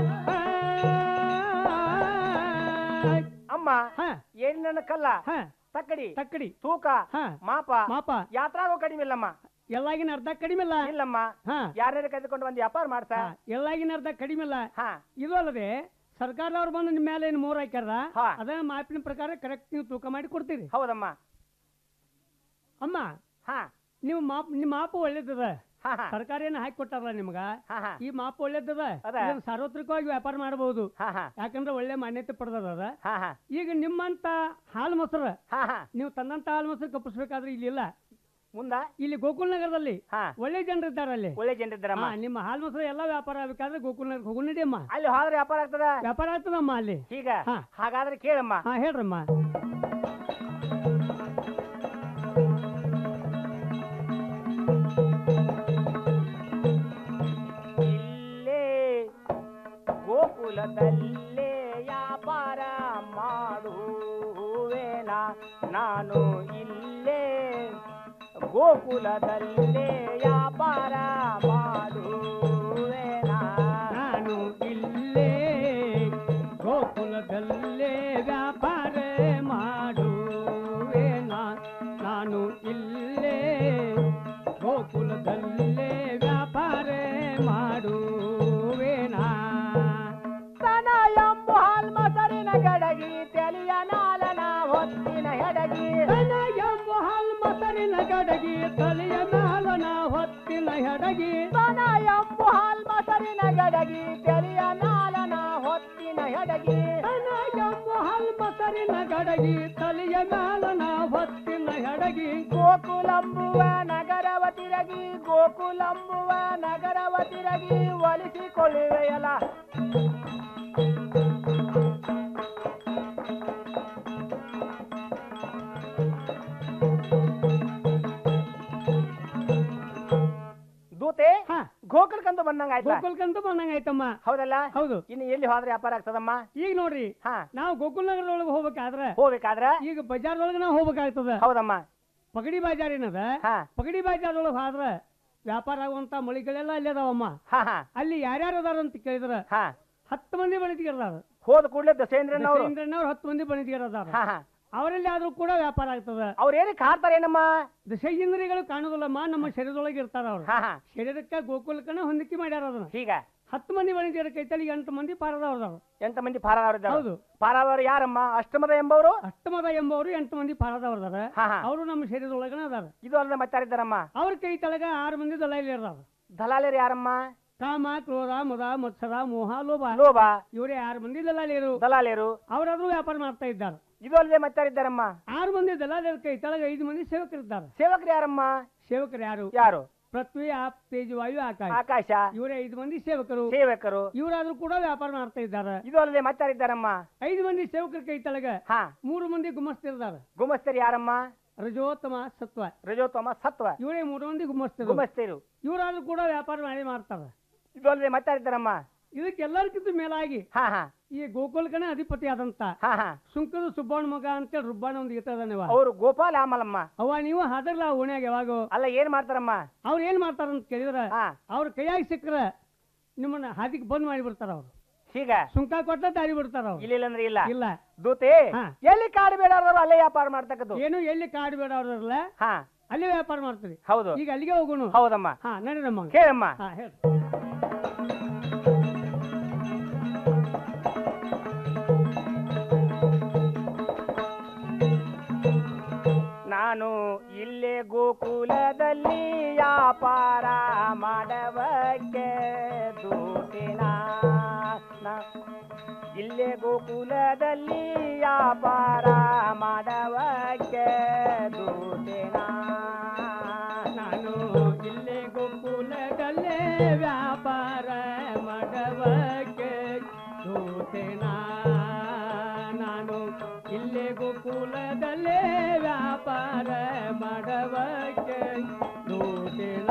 [SPEAKER 11] ಅಮ್ಮ ಏನ್ ನನ್ನ ಕಲ್ಲ ತಕ್ಕಡಿ
[SPEAKER 6] ತಕ್ಕಡಿ
[SPEAKER 11] ತೂಕ ಮಾಪ
[SPEAKER 6] ಮಾಪ
[SPEAKER 11] ಯಾತ್ರಾಗೂ ಕಡಿಮೆ ಇಲ್ಲಮ್ಮ
[SPEAKER 6] ಎಲ್ಲಾಗಿನ ಅರ್ಧ ಕಡಿಮೆ ಇಲ್ಲ
[SPEAKER 11] ಇಲ್ಲಮ್ಮ
[SPEAKER 6] ಹಾ
[SPEAKER 11] ಯಾರ್ಯಾರು ಕರೆದುಕೊಂಡು ಒಂದು ವ್ಯಾಪಾರ ಮಾಡ್ತಾ
[SPEAKER 6] ಎಲ್ಲಾಗಿನ ಅರ್ಧ ಕಡಿಮೆ ಇಲ್ಲ
[SPEAKER 11] ಹಾ
[SPEAKER 6] ಇದು ಅಲ್ಲದೆ ಸರ್ಕಾರದವ್ರು ಬಂದು ನಿಮ್ಮ ಮೇಲೆ ಏನು ಮೂರ್ ಹಾಕ್ಯಾರ ಅದನ್ನ ಮಾಪಿನ ಪ್ರಕಾರ ಕರೆಕ್ಟ್ ನೀವು ತೂಕ ಮಾಡಿ ಕೊಡ್ತೀರಿ
[SPEAKER 11] ಹೌದಮ್ಮ
[SPEAKER 6] ಅಮ್ಮ
[SPEAKER 11] ಹಾ
[SPEAKER 6] ನೀವು ಮಾಪ್ ನಿಮ್ಮ ಮಾಪು ಒಳ್ಳೇದದ
[SPEAKER 11] ಹಾ ಹಾ
[SPEAKER 6] ಸರ್ಕಾರ ಏನು ಹಾಕಿ ಕೊಟ್ಟಾರಲ್ಲ ನಿಮ್ಗ
[SPEAKER 11] ಹಾ ಹಾ
[SPEAKER 6] ಈ ಮಾಪು ಒಳ್ಳೇದದ
[SPEAKER 11] ಅದ.
[SPEAKER 6] ಇದನ್ನ ಸಾರ್ವತ್ರಿಕವಾಗಿ ವ್ಯಾಪಾರ ಮಾಡಬಹುದು
[SPEAKER 11] ಹಾ ಹಾ
[SPEAKER 6] ಯಾಕಂದ್ರೆ ಒಳ್ಳೆ ಮಾನ್ಯತೆ ಪಡೆದದ
[SPEAKER 11] ಹಾ ಹಾ
[SPEAKER 6] ಈಗ ನಿಮ್ಮಂತ ಹಾಲು ಮೊಸರು
[SPEAKER 11] ಹಾ ಹಾ
[SPEAKER 6] ನೀವು ತನ್ನಂತ ಹಾಲು ಮೊಸರು ಕಪ್ಪಿಸ್ಬೇಕಾದ್ರೆ ಇಲ್ಲಿ ಇಲ್ಲ
[SPEAKER 11] ಮುಂದ
[SPEAKER 6] ಇಲ್ಲಿ ಗೋಕುಲ್ ನಗರದಲ್ಲಿ
[SPEAKER 11] ಹಾ
[SPEAKER 6] ಒಳ್ಳೆ ಜನರು ಇದ್ದಾರೆ ಅಲ್ಲಿ
[SPEAKER 11] ಒಳ್ಳೆ ಜನರಿದ್ದಾರಮ್ಮ
[SPEAKER 6] ಹಾ, ನಿಮ್ಮ ಹಾಲು ಮೊಸರು ಎಲ್ಲ ವ್ಯಾಪಾರ ಆಗ್ಬೇಕಾದ್ರೆ ಗೋಕುಲ್ ನಗರ ಹೋಗು ನಡಿಯಮ್ಮ
[SPEAKER 11] ಅಲ್ಲಿ ಹೋದ್ರೆ ವ್ಯಾಪಾರ ಆಗ್ತದ
[SPEAKER 6] ವ್ಯಾಪಾರ ಆಗ್ತದಮ್ಮ ಅಲ್ಲಿ
[SPEAKER 11] ಈಗ
[SPEAKER 6] ಹಾ.
[SPEAKER 11] ಹಾಗಾದ್ರೆ ಕೇಳಮ್ಮ
[SPEAKER 6] ಹಾ ಹೇಳ್ರಮ್ಮ
[SPEAKER 11] ಇಲ್ಲೇ ಗೋಕುಲದಲ್ಲೇ ವ್ಯಾಪಾರ ಮಾಡುವೇನ ನಾನು ಇಲ್ಲೇ ಗೋಕುಲದಲ್ಲೇ ವ್ಯಾಪಾರ ಮಾಡುವೇನ
[SPEAKER 6] ನಾನು ಇಲ್ಲೇ ಗೋಕುಲದಲ್ಲೇ ವ್ಯಾಪಾರ ಮಾಡುವೇನ ನಾನು ಇಲ್ಲೇ ಗೋಕುಲದಲ್ಲೇ ವ್ಯಾಪಾರ ಮಾಡುವೇನ
[SPEAKER 11] ತನ ಎಂಬು ಹಾಲ್ ಮೊಸರಿನ ಗಡಗಿ ತೆಲಿಯ ನಾಲನ ಹೊತ್ತಿನ ಹೆಡಗಿ
[SPEAKER 6] ತನ ಎಂಬು ಹಾಲ್ ಮೊಸರಿನ ಗಡಗಿ ತಲೆಯ ನಾಲನ ಹೊತ್ತಿನ ಹೆಡಗಿ
[SPEAKER 11] ತನ ಎಂಬು ಹಾಲ್ ಮೊಸರಿನ ಗಡಗಿ ತೆಲಿಯ ನಾಲನ ಹೊತ್ತಿನ ಹೆಡಗಿ
[SPEAKER 6] ತನ ಎಂಬು ಹಾಲ್ ಮೊಸರಿನ ಗಡಗಿ ತಲೆಯ ನಾಲನ ಹೊತ್ತಿನ ಹೆಡಗಿ
[SPEAKER 11] ಗೋಕುಲಂಬುವ ನಗರವ ತಿರಗಿ ಗೋಕುಲಂಬುವ ನಗರವ ತಿರಗಿ ಒಲಿಸಿಕೊಳ್ಳುವೆಯಲ್ಲ ದೂತೆ ಗೋಕುಲ್ಕಂತೂ ಬಂದಂಗ ಆಯ್ತಾ
[SPEAKER 6] ಗೋಕುಲ್ಕಂತೂ ಬಂದಂಗ ಆಯ್ತಮ್ಮ
[SPEAKER 11] ಹೌದಲ್ಲ
[SPEAKER 6] ಹೌದು
[SPEAKER 11] ಇನ್ನು ಎಲ್ಲಿ ಹೋದ್ರೆ ವ್ಯಾಪಾರ ಆಗ್ತದಮ್ಮ
[SPEAKER 6] ಈಗ ನೋಡ್ರಿ
[SPEAKER 11] ಹಾ
[SPEAKER 6] ನಾವು ಗೋಕುಲ್ ನಗರದೊಳಗೆ ಹೋಗ್ಬೇಕಾದ್ರೆ
[SPEAKER 11] ಹೋಗ್ಬೇಕಾದ್ರ
[SPEAKER 6] ಈಗ ಬಜಾರ್ದೊಳಗೆ ನಾವು ಹೋಗ್ಬೇಕಾಗ್ತದ
[SPEAKER 11] ಹೌದಮ್ಮ
[SPEAKER 6] ಪಗಡಿ ಬಾಜಾರ್ ಏನದ
[SPEAKER 11] ಹಾ
[SPEAKER 6] ಪಗಡಿ ಬಾಜಾರ್ದೊಳಗೆ ಹೋದ್ರ ವ್ಯಾಪಾರ ಆಗುವಂತ ಮಳಿಗಳೆಲ್ಲ ಅಲ್ಲಿ ಅದಾವಮ್ಮ
[SPEAKER 11] ಹಾ ಹಾ
[SPEAKER 6] ಅಲ್ಲಿ ಯಾರ್ಯಾರು ಅದಾರ ಅಂತ ಕೇಳಿದ್ರ
[SPEAKER 11] ಹಾ
[SPEAKER 6] ಹತ್ತು ಮಂದಿ ಬಣಿತಿಗರದಾರ
[SPEAKER 11] ಹೋದ ಕೂಡಲೇ ದಶೇಂದ್ರನವರು
[SPEAKER 6] ದಶೇಂದ್ರನವ್ರು ಹತ್ತು ಮಂದಿ ಬಣಿತಿಗರದಾರ
[SPEAKER 11] ಹಾ ಹಾ
[SPEAKER 6] ಅವರಲ್ಲಿ ಆದ್ರೂ ಕೂಡ ವ್ಯಾಪಾರ ಆಗ್ತದ
[SPEAKER 11] ಅವ್ರ ಏನಕ್ಕೆ ಹಾಡ್ತಾರೇನಮ್ಮ
[SPEAKER 6] ದಶೇಂದ್ರಿಗಳು ಕಾಣುದಿಲ್ಲಮ್ಮ ನಮ್ಮ ಶರೀರದೊಳಗೆ ಇರ್ತಾರ ಅವ್ರು
[SPEAKER 11] ಹಾ ಹಾ
[SPEAKER 6] ಶರೀರಕ್ಕೆ ಗೋಕುಲಕ್ಕನ ಹೊಂದಿಕೆ ಮಾಡ್ಯಾರ ಅದನ್ನ
[SPEAKER 11] ಈಗ
[SPEAKER 6] ಹತ್ತು ಮಂದಿ ಬಣಿತಿಗರ ಕೈತಲ್ಲಿ ಎಂಟು ಮಂದಿ ಪಾರದವ್ರದವ್ರು
[SPEAKER 11] ಎಂತ ಮಂದಿ ಪಾರದವ್ರು
[SPEAKER 6] ಹೌದು
[SPEAKER 11] ಪಾರದವರು ಯಾರಮ್ಮ ಅಷ್ಟಮದ ಎಂಬವರು
[SPEAKER 6] ಅಷ್ಟಮದ ಎಂಬವರು ಎಂಟು ಮಂದಿ ಪಾರದವ್ರದಾರ
[SPEAKER 11] ಹಾ ಹಾ
[SPEAKER 6] ಅವರು ನಮ್ಮ ಶರೀರದೊಳಗನ ಅದಾರ
[SPEAKER 11] ಇದು ಅಲ್ಲದೆ ಮತ್ತಾರಿದ್ದಾರಮ್ಮ
[SPEAKER 6] ಅವ್ರ ಕೈ ತಳಗ ಆರು ಮಂದಿ ದಲಾಲಿ ಇರ್ತಾರ
[SPEAKER 11] ದಲಾಲರು ಯಾರಮ್ಮ
[SPEAKER 6] ಕಾಮ ಕ್ರೋಧ ಮದ ಮತ್ಸರ ಮೋಹ ಲೋಭ
[SPEAKER 11] ಲೋಭ
[SPEAKER 6] ಇವರೇ ಆರು ಮಂದಿ ದಲಾಲಿಯರು
[SPEAKER 11] ದಲಾಲಿಯರು
[SPEAKER 6] ಅವರಾದ್ರೂ ವ್ಯಾಪಾರ ಮಾಡ್ತಾ ಇದ್ದಾರೆ
[SPEAKER 11] ಇದು ಅಲ್ಲದೆ ಮತ್ತಾರಿದ್ದಾರಮ್ಮ
[SPEAKER 6] ಆರು ಮಂದಿ ದಲಾಲಿಯರ ಕೈ ತಳಗ ಐದು ಮಂದಿ ಸೇವಕರಿದ್ದಾರೆ
[SPEAKER 11] ಸೇವಕರು ಯಾರಮ್ಮ
[SPEAKER 6] ಸೇವಕರು ಯಾರು
[SPEAKER 11] ಯಾರು
[SPEAKER 6] ಪೃಥ್ವಿ ಆಪ್ ತೇಜವಾಯು ಆಕಾಶ
[SPEAKER 11] ಆಕಾಶ
[SPEAKER 6] ಇವರೇ ಐದು ಮಂದಿ ಸೇವಕರು
[SPEAKER 11] ಸೇವಕರು
[SPEAKER 6] ಇವರಾದ್ರೂ ಕೂಡ ವ್ಯಾಪಾರ ಮಾಡ್ತಾ ಇದ್ದಾರೆ
[SPEAKER 11] ಇದು ಅಲ್ಲದೆ ಮತ್ತಾರಿದ್ದಾರಮ್ಮ
[SPEAKER 6] ಐದು ಮಂದಿ ಸೇವಕರ ಕೈ ತಳಗ
[SPEAKER 11] ಹಾ
[SPEAKER 6] ಮೂರು ಮಂದಿ ಗುಮಸ್ತಿರ್ದಾರ
[SPEAKER 11] ಗುಮಸ್ತರು ಯಾರಮ್ಮ
[SPEAKER 6] ರಜೋತ್ತಮ ಸತ್ವ
[SPEAKER 11] ರಜೋತ್ತಮ ಸತ್ವ
[SPEAKER 6] ಇವರೇ ಮೂರು ಮಂದಿ ಗುಮಸ್ತರು
[SPEAKER 11] ಗುಮಸ್ತರು
[SPEAKER 6] ಇವರಾದ್ರೂ ಕೂಡ ವ್ಯಾಪಾರ ಮಾಡಿ ಮಾಡ್ತಾರ
[SPEAKER 11] ಇದು ಅಲ್ಲದೆ ಮತ್ತಾರಿದ್ದಾರಮ್ಮ
[SPEAKER 6] ಇದಕ್ಕೆಲ್ಲರಿಗಿಂತ ಮೇಲಾಗಿ
[SPEAKER 11] ಹಾ ಹಾ
[SPEAKER 6] ಈ ಗೋಕುಲಕನೇ ಅಧಿಪತಿ ಆದಂತ
[SPEAKER 11] ಹಾ ಹಾ
[SPEAKER 6] ಸುಂಕದ ಸುಬ್ಬಣ್ಣ ಮಗ ಅಂತೇಳಿ ರುಬ್ಬಾಣ ಒಂದು ಗೀತ ನೀವು
[SPEAKER 11] ಅವರು ಗೋಪಾಲ ಆಮಲಮ್ಮ
[SPEAKER 6] ಅವ ನೀವು ಹಾದರ್ಲ ಓಣ್ಯಾಗ ಯಾವಾಗ
[SPEAKER 11] ಅಲ್ಲ ಏನ್ ಮಾಡ್ತಾರಮ್ಮ
[SPEAKER 6] ಅವ್ರು ಏನ್ ಮಾಡ್ತಾರಂತ ಕೇಳಿದ್ರ
[SPEAKER 11] ಹಾ
[SPEAKER 6] ಅವ್ರ ಕೈಯಾಗಿ ಸಿಕ್ಕ್ರ ನಿಮ್ಮನ್ನ ಹಾದಿಗೆ ಬಂದ್ ಮಾಡಿ ಬಿಡ್ತಾರ ಅವ್ರು
[SPEAKER 11] ಹೀಗ
[SPEAKER 6] ಸುಂಕ ಕೊಟ್ಟ ದಾರಿ ಬಿಡ್ತಾರ ಅವ್ರು
[SPEAKER 11] ಇಲ್ಲ ಅಂದ್ರೆ ಇಲ್ಲ
[SPEAKER 6] ಇಲ್ಲ
[SPEAKER 11] ದೂತೆ
[SPEAKER 6] ಹಾ.
[SPEAKER 11] ಎಲ್ಲಿ ಕಾಡು ಬೇಡಾರವರು ಅಲ್ಲೇ ವ್ಯಾಪಾರ ಮಾಡ್ತಕ್ಕದ್ದು
[SPEAKER 6] ಏನು ಎಲ್ಲಿ ಕಾಡು ಬೇಡ ಅವ್ರಲ್ಲ
[SPEAKER 11] ಹಾ
[SPEAKER 6] ಅಲ್ಲಿ ವ್ಯಾಪಾರ ಮಾಡ್ತೀರಿ
[SPEAKER 11] ಹೌದು
[SPEAKER 6] ಈಗ ಅಲ್ಲಿಗೆ ಹೋಗೋಣ
[SPEAKER 11] ಹೌದಮ್ಮ
[SPEAKER 6] ಹಾ ನಡೀರಮ್ಮ
[SPEAKER 11] ಕೇಳಮ್ಮ
[SPEAKER 6] ಹಾ ಹೇಳಿ
[SPEAKER 11] ನಾನು ಇಲ್ಲೇ ಗೋಕುಲದಲ್ಲಿ ವ್ಯಾಪಾರ ಮಾಡವಕ್ಕೆ ದೂತಿನ ನಾ- ಇಲ್ಲೇ ಗೋಕುಲದಲ್ಲಿ ವ್ಯಾಪಾರ ಮಾಡವಕ್ಕೆ ದೂತಿನ
[SPEAKER 6] ನಾನು ಇಲ್ಲೇ ಗೋಕುಲದಲ್ಲೇ ವ್ಯಾಪಾರ ಮಾಡವಕ್ಕೆ ದೂತೇನ ನಾನು ಇಲ್ಲೇ ಗೋಕುಲದಲ್ಲೇ ವ್ಯಾಪಾರ ಮಾಡವಕ್ಕೆ ದೂತೇನ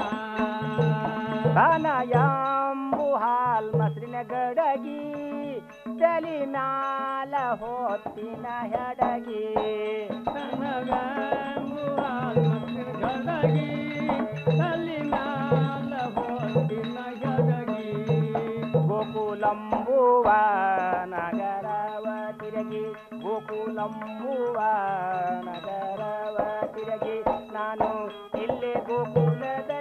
[SPEAKER 11] ಧನಯಂಬು ಹಾಲ್ ಮಸ್ರಿನ ಗಡಗಿ ತಲಿ ಮ್ಯಾಲ ಹೊತ್ತಿನ ಹೆಡಗಿ
[SPEAKER 6] ಗಡಗಿ ಕಲ್ಲಿನಾಲ ಹೊತ್ತಿನ ಗಡಗಿ
[SPEAKER 11] ಗೋಕುಲಂಬುವ ನಗರವ ತಿರಗಿ ಗೋಕುಲಂಬುವ ನಗರವ ತಿರಗಿ ನಾನು ಇಲ್ಲೇ ಗೋಕುಲದ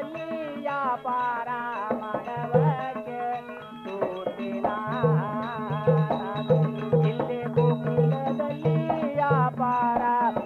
[SPEAKER 11] ಆ